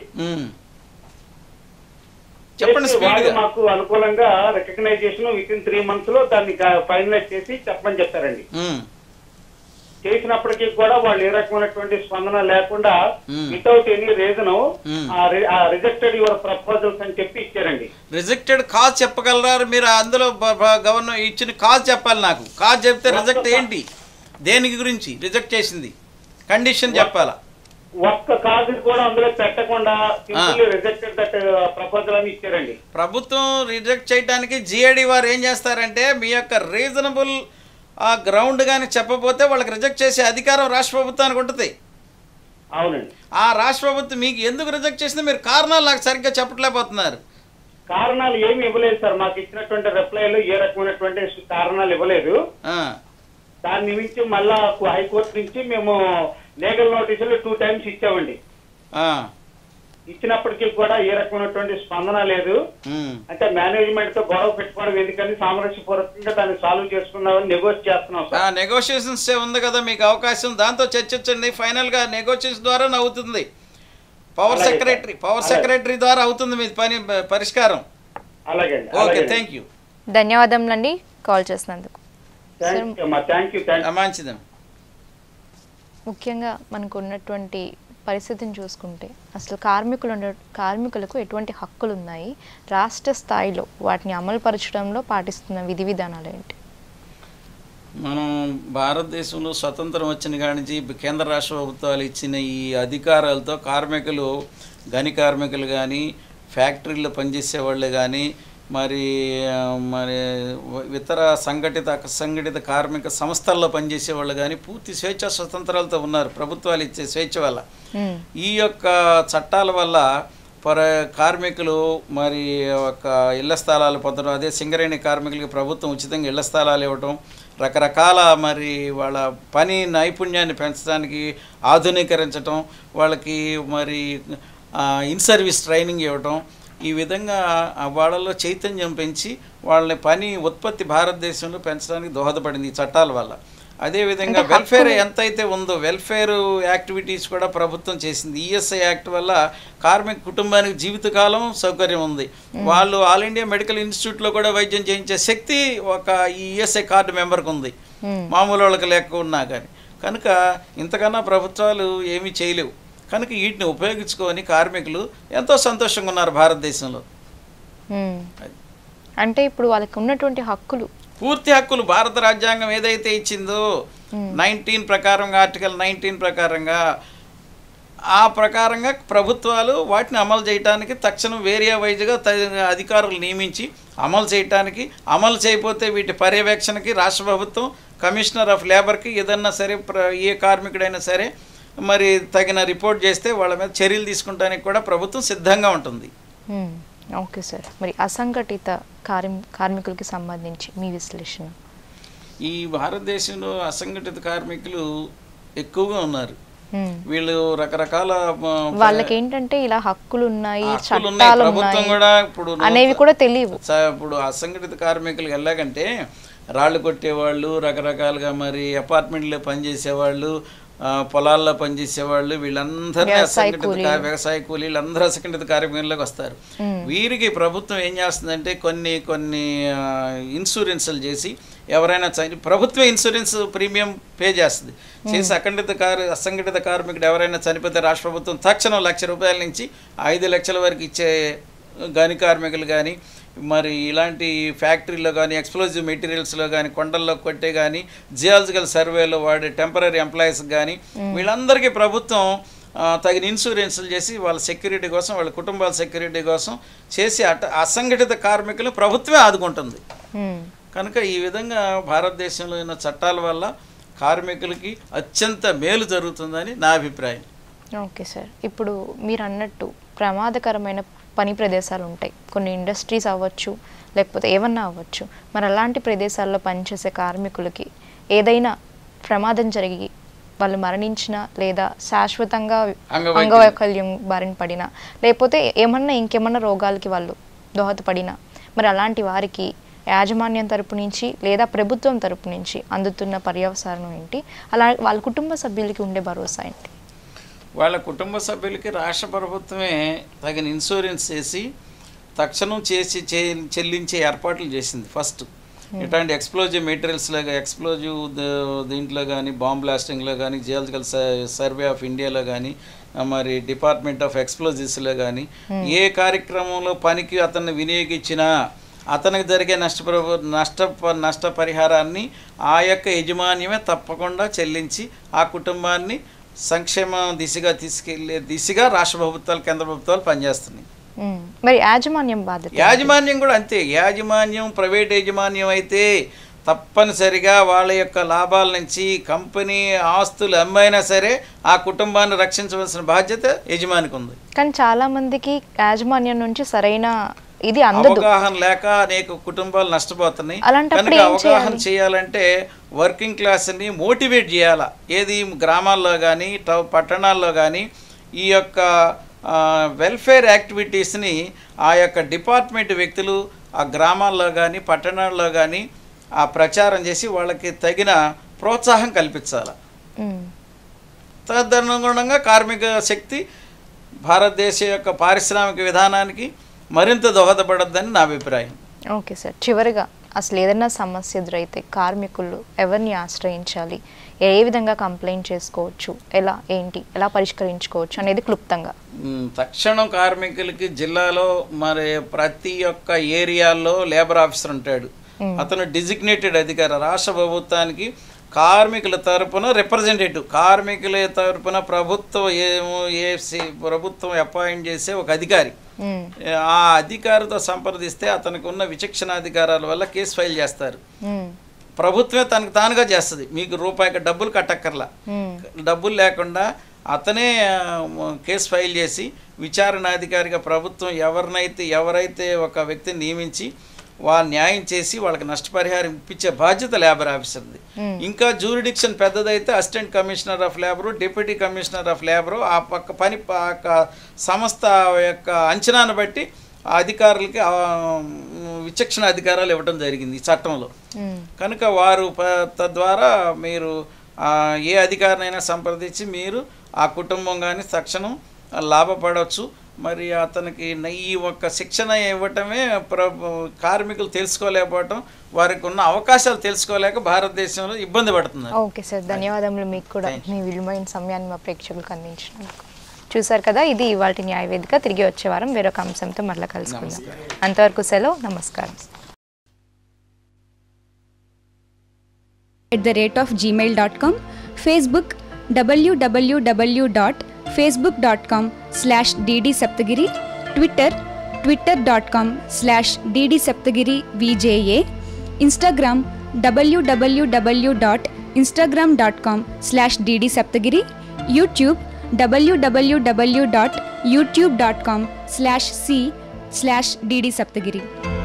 చెప్పండి చేసి వాళ్ళు స్పీడ్గా మాకు అనుకూలంగా recognition within three months లో దాన్ని ఫైనలైజ్ చేసి చెప్పమని చెప్పారండి చేసినప్పటికీ కూడా వాళ్ళు ఏ రకమైనటువంటి స్పందన లేకుండా Hmm. Without any reason Hmm. Rejected your proposals అని చెప్పి ఇచ్చారండి రిజెక్టెడ్ కాజ్ చెప్పగలరా మీరు అందులో గవర్నర్ ఇచ్చిన కాజ్ చెప్పాలి నాకు కాజ్ చెప్తే రిజెక్ట్ ఏంటి దేనికి గురించి రిజెక్ట్ చేసింది కండిషన్ చెప్పాలా ఒక్క కాజు కూడా అందులో పెట్టకుండా సింపుల్లీ రిజెక్టెడ్ దట్ ప్రపోజల్ అని ఇచ్చారండి ప్రభుత్వం రిజెక్ట్ చేయడానికి జిఐడి వారు ఏం చేస్తారంటే మీ యొక్క రీజనబుల్ ఆ గ్రౌండ్ కానీ చెప్పపోతే వాళ్ళకి రిజెక్ట్ చేసే అధికారం రాష్ట్ర ప్రభుత్వానికి ఉంటుంది అవునండి ఆ రాష్ట్ర ప్రభుత్వం మీకు ఎందుకు రిజెక్ట్ చేసిందో మీరు కారణాలు నాకు సరిగ్గా చెప్పట్లేకపోతున్నారు కారణాలు ఏమి ఇవ్వలేదు సార్ మాకు ఇచ్చినటువంటి రిప్లైలు ఏ రకమైనటువంటి కారణాలు ఇవ్వలేదు ఆ, దాని నుంచి మళ్ళా హైకోర్టు నుంచి మేము లీగల్ నోటీసులు టూ టైమ్స్ ఇచ్చామండి ఆ, ఇచ్చినప్పటికీ కూడా ఏ రకమైనటువంటి స్పందన లేదు ఉమ్, అంటే మేనేజ్మెంట్ తో గొడవ పెట్టుకోవడం ఎందుకని సామరస్యపూర్వకంగా దాన్ని సాల్వ్ చేసుకుందామని నెగోషియేట్ చేస్తున్నాం ఆ సార్ నెగోషియేషన్స్ ఉంది కదా మీకు అవకాశం దాంతో చర్చించండి ఫైనల్గా నెగోషియేషన్ ద్వారా అవుతుంది పవర్ అలాగే సెక్రటరీ సార్. పవర్ అలాగే. సెక్రటరీ ద్వారా అవుతుంది మీ పని పరిష్కారం అలాగే అండి ఓకే అలాగే థ్యాంక్ యూ ధన్యవాదములండి కాల్ చేసినందుకు థ్యాంక్ యూ అమ్మా థ్యాంక్ యూ థ్యాంక్ మంచిదమ్మా ముఖ్యంగా మనకు ఉన్నటువంటి పరిస్థితిని చూసుకుంటే అసలు కార్మికులు ఉండ కార్మికులకు ఎటువంటి హక్కులు ఉన్నాయి రాష్ట్ర స్థాయిలో వాటిని అమలుపరచడంలో పాటిస్తున్న విధి విధానాలు ఏంటి మనం భారతదేశంలో స్వతంత్రం వచ్చిన కాడి నుంచి కేంద్ర రాష్ట్ర ప్రభుత్వాలు ఇచ్చిన ఈ అధికారాలతో కార్మికులు గని కార్మికులు కానీ ఫ్యాక్టరీల్లో పనిచేసే వాళ్ళు కానీ మరి ఆ, మరి ఇతర సంఘటిత అసంఘటిత కార్మిక సంస్థల్లో పనిచేసే వాళ్ళు కానీ పూర్తి స్వేచ్ఛ స్వతంత్రాలతో ఉన్నారు ప్రభుత్వాలు ఇచ్చే స్వేచ్ఛ వల్ల మ్మ్. ఈ యొక్క చట్టాల వల్ల పర కార్మికులు మరి ఒక ఇళ్ల స్థలాలు పొందడం అదే సింగరేణి కార్మికులకి ప్రభుత్వం ఉచితంగా ఇళ్ల స్థలాలు ఇవ్వటం రకరకాల మరి వాళ్ళ పని నైపుణ్యాన్ని పెంచడానికి ఆధునీకరించటం వాళ్ళకి మరి ఇన్ సర్వీస్ ట్రైనింగ్ ఇవ్వటం ఈ విధంగా ఆ వాళ్ళలో చైతన్యం పెంచి వాళ్ళని పని ఉత్పత్తి భారతదేశంలో పెంచడానికి దోహదపడింది ఈ చట్టాల వల్ల అదేవిధంగా అంటే వెల్ఫేర్ హక్కులు- ఎంతైతే ఉందో వెల్ఫేర్ యాక్టివిటీస్ కూడా ప్రభుత్వం చేసింది ఈఎస్ఐ యాక్ట్ వల్ల కార్మిక కుటుంబానికి జీవితకాలం సౌకర్యం ఉంది వాళ్ళు ఆల్ ఇండియా మెడికల్ ఇన్స్టిట్యూట్లో కూడా వైద్యం చేయించే శక్తి ఒక ఈ ఈఎస్ఐ కార్డు మెంబర్కి ఉంది మ్మ్. మామూలు వాళ్ళకి లేకున్నా కానీ కనుక ఇంతకన్నా ప్రభుత్వాలు ఏమీ చేయలేవు కనుక వీటిని ఉపయోగించుకొని కార్మికులు ఎంతో సంతోషంగా ఉన్నారు భారతదేశంలో మ్మ్. అంటే ఇప్పుడు వాళ్ళకి ఉన్నటువంటి హక్కులు పూర్తి హక్కులు భారత రాజ్యాంగం ఏదైతే ఇచ్చిందో నైన్టీన్ ప్రకారంగా ఆర్టికల్ నైన్టీన్ ప్రకారంగా ఆ ప్రకారంగా ప్రభుత్వాలు వాటిని అమలు చేయడానికి తక్షణం వేరియా వైజ్గా తగిన అధికారులు నియమించి అమలు చేయటానికి అమలు చేయకపోతే వీటి పర్యవేక్షణకి రాష్ట్ర ప్రభుత్వం కమిషనర్ ఆఫ్ లేబర్కి ఏదన్నా సరే ప్ర- ఏ కార్మికుడైనా సరే మరి తగిన రిపోర్ట్ చేస్తే వాళ్ళ మీద చర్యలు తీసుకుంటానికి కూడా ప్రభుత్వం సిద్ధంగా ఉంటుంది మ్మ్. ఓకే సార్ మరి అసంఘటిత కార్మి కార్మికులకి సంబంధించి మీ విశ్లేషణ ఈ భారతదేశంలో అసంఘటిత కార్మికులు ఎక్కువగా ఉన్నారు మ్మ్. వీళ్ళు రకరకాల ఆ, వాళ్ళకి ఏంటంటే ఇలా హక్కులు ఉన్నాయి హక్కులు ఉన్నాయి. చట్టాలు ప్రభుత్వం ఉన్నాయి కూడా ఇప్పుడు అనేవి కూడా తెలియవు స- ఇప్పుడు అసంఘటిత కార్మికులు ఎలాగంటే రాళ్ళు కొట్టేవాళ్ళు రకరకాలుగా మరి అపార్ట్మెంట్లో పనిచేసేవాళ్ళు ఆ, పొలాల్లో పనిచేసేవాళ్ళు వీళ్ళందరినీ వ్యవసాయ అసంఘటిత కూలీలు. కా- వ్యవసాయ కూలీలు అందరూ అసంఘటిత కార్మికుల్లోకి వస్తారు మ్మ్. వీరికి ప్రభుత్వం ఏం చేస్తుందంటే కొన్ని కొన్ని ఆ, ఇన్సూరెన్సులు చేసి ఎవరైనా చని ప్రభుత్వం ఇన్సూరెన్స్ ప్రీమియం పే చేస్తుంది చేసి అఖండిత కార్ అసంఘటిత కార్మికుడు ఎవరైనా చనిపోతే రాష్ట్ర ప్రభుత్వం తక్షణం లక్ష రూపాయల నుంచి ఐదు లక్షల వరకు ఇచ్చే గని కార్మికులు కానీ మరి ఇలాంటి ఫ్యాక్టరీలో కానీ ఎక్స్ప్లోజివ్ మెటీరియల్స్లో కానీ కొండల్లో కొట్టే కానీ జియాలజికల్ సర్వేలో వాడే టెంపరీ ఎంప్లాయీస్కి కానీ వీళ్ళందరికీ ప్రభుత్వం ఆ, తగిన ఇన్సూరెన్సులు చేసి వాళ్ళ సెక్యూరిటీ కోసం వాళ్ళ కుటుంబాల సెక్యూరిటీ కోసం చేసి అట అసంఘటిత కార్మికులు ప్రభుత్వమే ఆదుకుంటుంది మ్మ్. కనుక ఈ విధంగా భారతదేశంలో ఉన్న చట్టాల వల్ల కార్మికులకి అత్యంత మేలు జరుగుతుందని నా అభిప్రాయం ఓకే సార్ ఇప్పుడు మీరు అన్నట్టు ప్రమాదకరమైన పని ప్రదేశాలు ఉంటాయి కొన్ని ఇండస్ట్రీస్ అవ్వచ్చు లేకపోతే ఏమన్నా అవ్వచ్చు మరి అలాంటి ప్రదేశాల్లో పనిచేసే కార్మికులకి ఏదైనా ప్రమాదం జరిగి వాళ్ళు మరణించినా లేదా శాశ్వతంగా అంగవైకల్యం. అంగవైకల్యం బారిన పడినా లేకపోతే ఏమన్నా ఇంకేమన్నా రోగాలకి వాళ్ళు దోహదపడినా మరి అలాంటి వారికి యాజమాన్యం తరపు నుంచి లేదా ప్రభుత్వం తరపు నుంచి అందుతున్న పర్యవసానం ఏంటి అలా వాళ్ళ కుటుంబ సభ్యులకి ఉండే భరోసా ఏంటి వాళ్ళ కుటుంబ సభ్యులకి రాష్ట్ర ప్రభుత్వమే తగిన ఇన్సూరెన్స్ చేసి తక్షణం చేసి చే- చెల్లించే ఏర్పాట్లు చేసింది ఫస్ట్ ఇట్లాంటి ఎక్స్ప్లోజివ్ మెటీరియల్స్లో ఎక్స్ప్లోజివ్ ద- దీంట్లో కానీ బాంబ్ బ్లాస్టింగ్లో కానీ జియాలజికల్ సర్వే ఆఫ్ ఇండియాలో కానీ మరి డిపార్ట్మెంట్ ఆఫ్ ఎక్స్ప్లోజివ్స్లో కానీ ఏ కార్యక్రమంలో పనికి అతన్ని వినియోగించినా అతనికి జరిగే నష్టపరి నష్ట నష్టపరిహారాన్ని ఆ యొక్క యజమాన్యమే తప్పకుండా చెల్లించి ఆ కుటుంబాన్ని సంక్షేమ దిశగా తీసుకెళ్లే దిశగా రాష్ట్ర ప్రభుత్వాలు కేంద్ర ప్రభుత్వాలు పనిచేస్తున్నాయి మ్మ్. మరి యాజమాన్యం బాధ్యత యాజమాన్యం కూడా అంతే యాజమాన్యం ప్రైవేట్ యాజమాన్యం అయితే తప్పనిసరిగా వాళ్ళ యొక్క లాభాల నుంచి కంపెనీ ఆస్తులు అమ్మైనా సరే ఆ కుటుంబాన్ని రక్షించవలసిన బాధ్యత యజమానికి ఉంది కానీ చాలా మందికి యాజమాన్యం నుంచి సరైన ఇది అందదు అవగాహన లేక అనేక కుటుంబాలు నష్టపోతున్నాయి అలాంటప్పుడు కనుక ఏం అవగాహన చేయాలి? చేయాలంటే వర్కింగ్ క్లాస్ని మోటివేట్ చేయాలా ఏది గ్రామాల్లో కానీ టౌ పట్టణాల్లో కానీ ఈ యొక్క వెల్ఫేర్ యాక్టివిటీస్ని ఆ యొక్క డిపార్ట్మెంట్ వ్యక్తులు ఆ గ్రామాల్లో కానీ పట్టణాల్లో కానీ ఆ ప్రచారం చేసి వాళ్ళకి తగిన ప్రోత్సాహం కల్పించాలి మ్మ్. తదనుగుణంగా కార్మిక శక్తి భారతదేశ యొక్క పారిశ్రామిక విధానానికి మరింత దోహదపడద్దని నా అభిప్రాయం ఓకే సార్ చివరిగా అసలు ఏదైనా సమస్య ఎదురైతే కార్మికులు ఎవరిని ఆశ్రయించాలి ఏ విధంగా కంప్లైంట్ చేసుకోవచ్చు ఎలా ఏంటి ఎలా పరిష్కరించుకోవచ్చు అనేది క్లుప్తంగా మ్, తక్షణం కార్మికులకి జిల్లాలో మరి ప్రతి ఒక్క ఏరియాలో లేబర్ ఆఫీసర్ ఉంటాడు అతను డిజిగ్నేటెడ్ అధికారి రాష్ట్ర ప్రభుత్వానికి కార్మికుల తరపున రిప్రజెంటేటివ్ కార్మికుల తరపున ప్రభుత్వం ఏమో ఏసి ప్రభుత్వం అపాయింట్ చేసే ఒక అధికారి మ్మ్. ఆ అధికారితో సంప్రదిస్తే అతనికి ఉన్న విచక్షణాధికారాల వల్ల కేసు ఫైల్ చేస్తారు మ్మ్. ప్రభుత్వమే తనకు తానుగా చేస్తుంది మీకు రూపాయికి డబ్బులు కట్టక్కర్లా మ్మ్. డబ్బులు లేకుండా అతనే ఆ, కేసు ఫైల్ చేసి విచారణాధికారిగా ప్రభుత్వం ఎవరినైతే ఎవరైతే ఒక వ్యక్తిని నియమించి వాళ్ళ న్యాయం చేసి వాళ్ళకి నష్టపరిహారం ఇప్పించే బాధ్యత లేబర్ ఆఫీసర్ది ఇంకా జూరిడిక్షన్ పెద్దదైతే assistant commissioner of labour deputy commissioner of labour ఆ పక్క పని ప- ఆ యొక్క సంస్థ యొక్క అంచనాను బట్టి ఆ అధికారులకి ఆ, విచక్షణ అధికారాలు ఇవ్వడం జరిగింది ఈ చట్టంలో మ్మ్. కనుక వారు ప- తద్వారా మీరు ఆ, ఏ అధికారినైనా సంప్రదించి మీరు ఆ కుటుంబం కానీ తక్షణం లాభపడవచ్చు మరి అతనికి న- ఈ ఒక్క శిక్షణ ఇవ్వటమే ప్ర కార్మికులు తెలుసుకోలేకపోవటం వారికి ఉన్న అవకాశాలు తెలుసుకోలేక భారతదేశంలో ఇబ్బంది పడుతున్నారు ఓకే సార్ ధన్యవాదములు మీకు కూడా మీ విలువైన సమయాన్ని మా ప్రేక్షకులకు అందించినందుకు చూసారు కదా ఇది ఇవాళ న్యాయవేదిక తిరిగి వచ్చే వారం వేరొక అంశంతో మళ్ళీ కలుసుకుందాం అంతవరకు సెలవు నమస్కారం at the rate of gmail.com facebook www.facebook.com slash dd saptagiri twitter twitter.com slash dd saptagiri vja instagram www.instagram.com slash dd saptagiri youtube www.youtube.com slash c slash dd saptagiri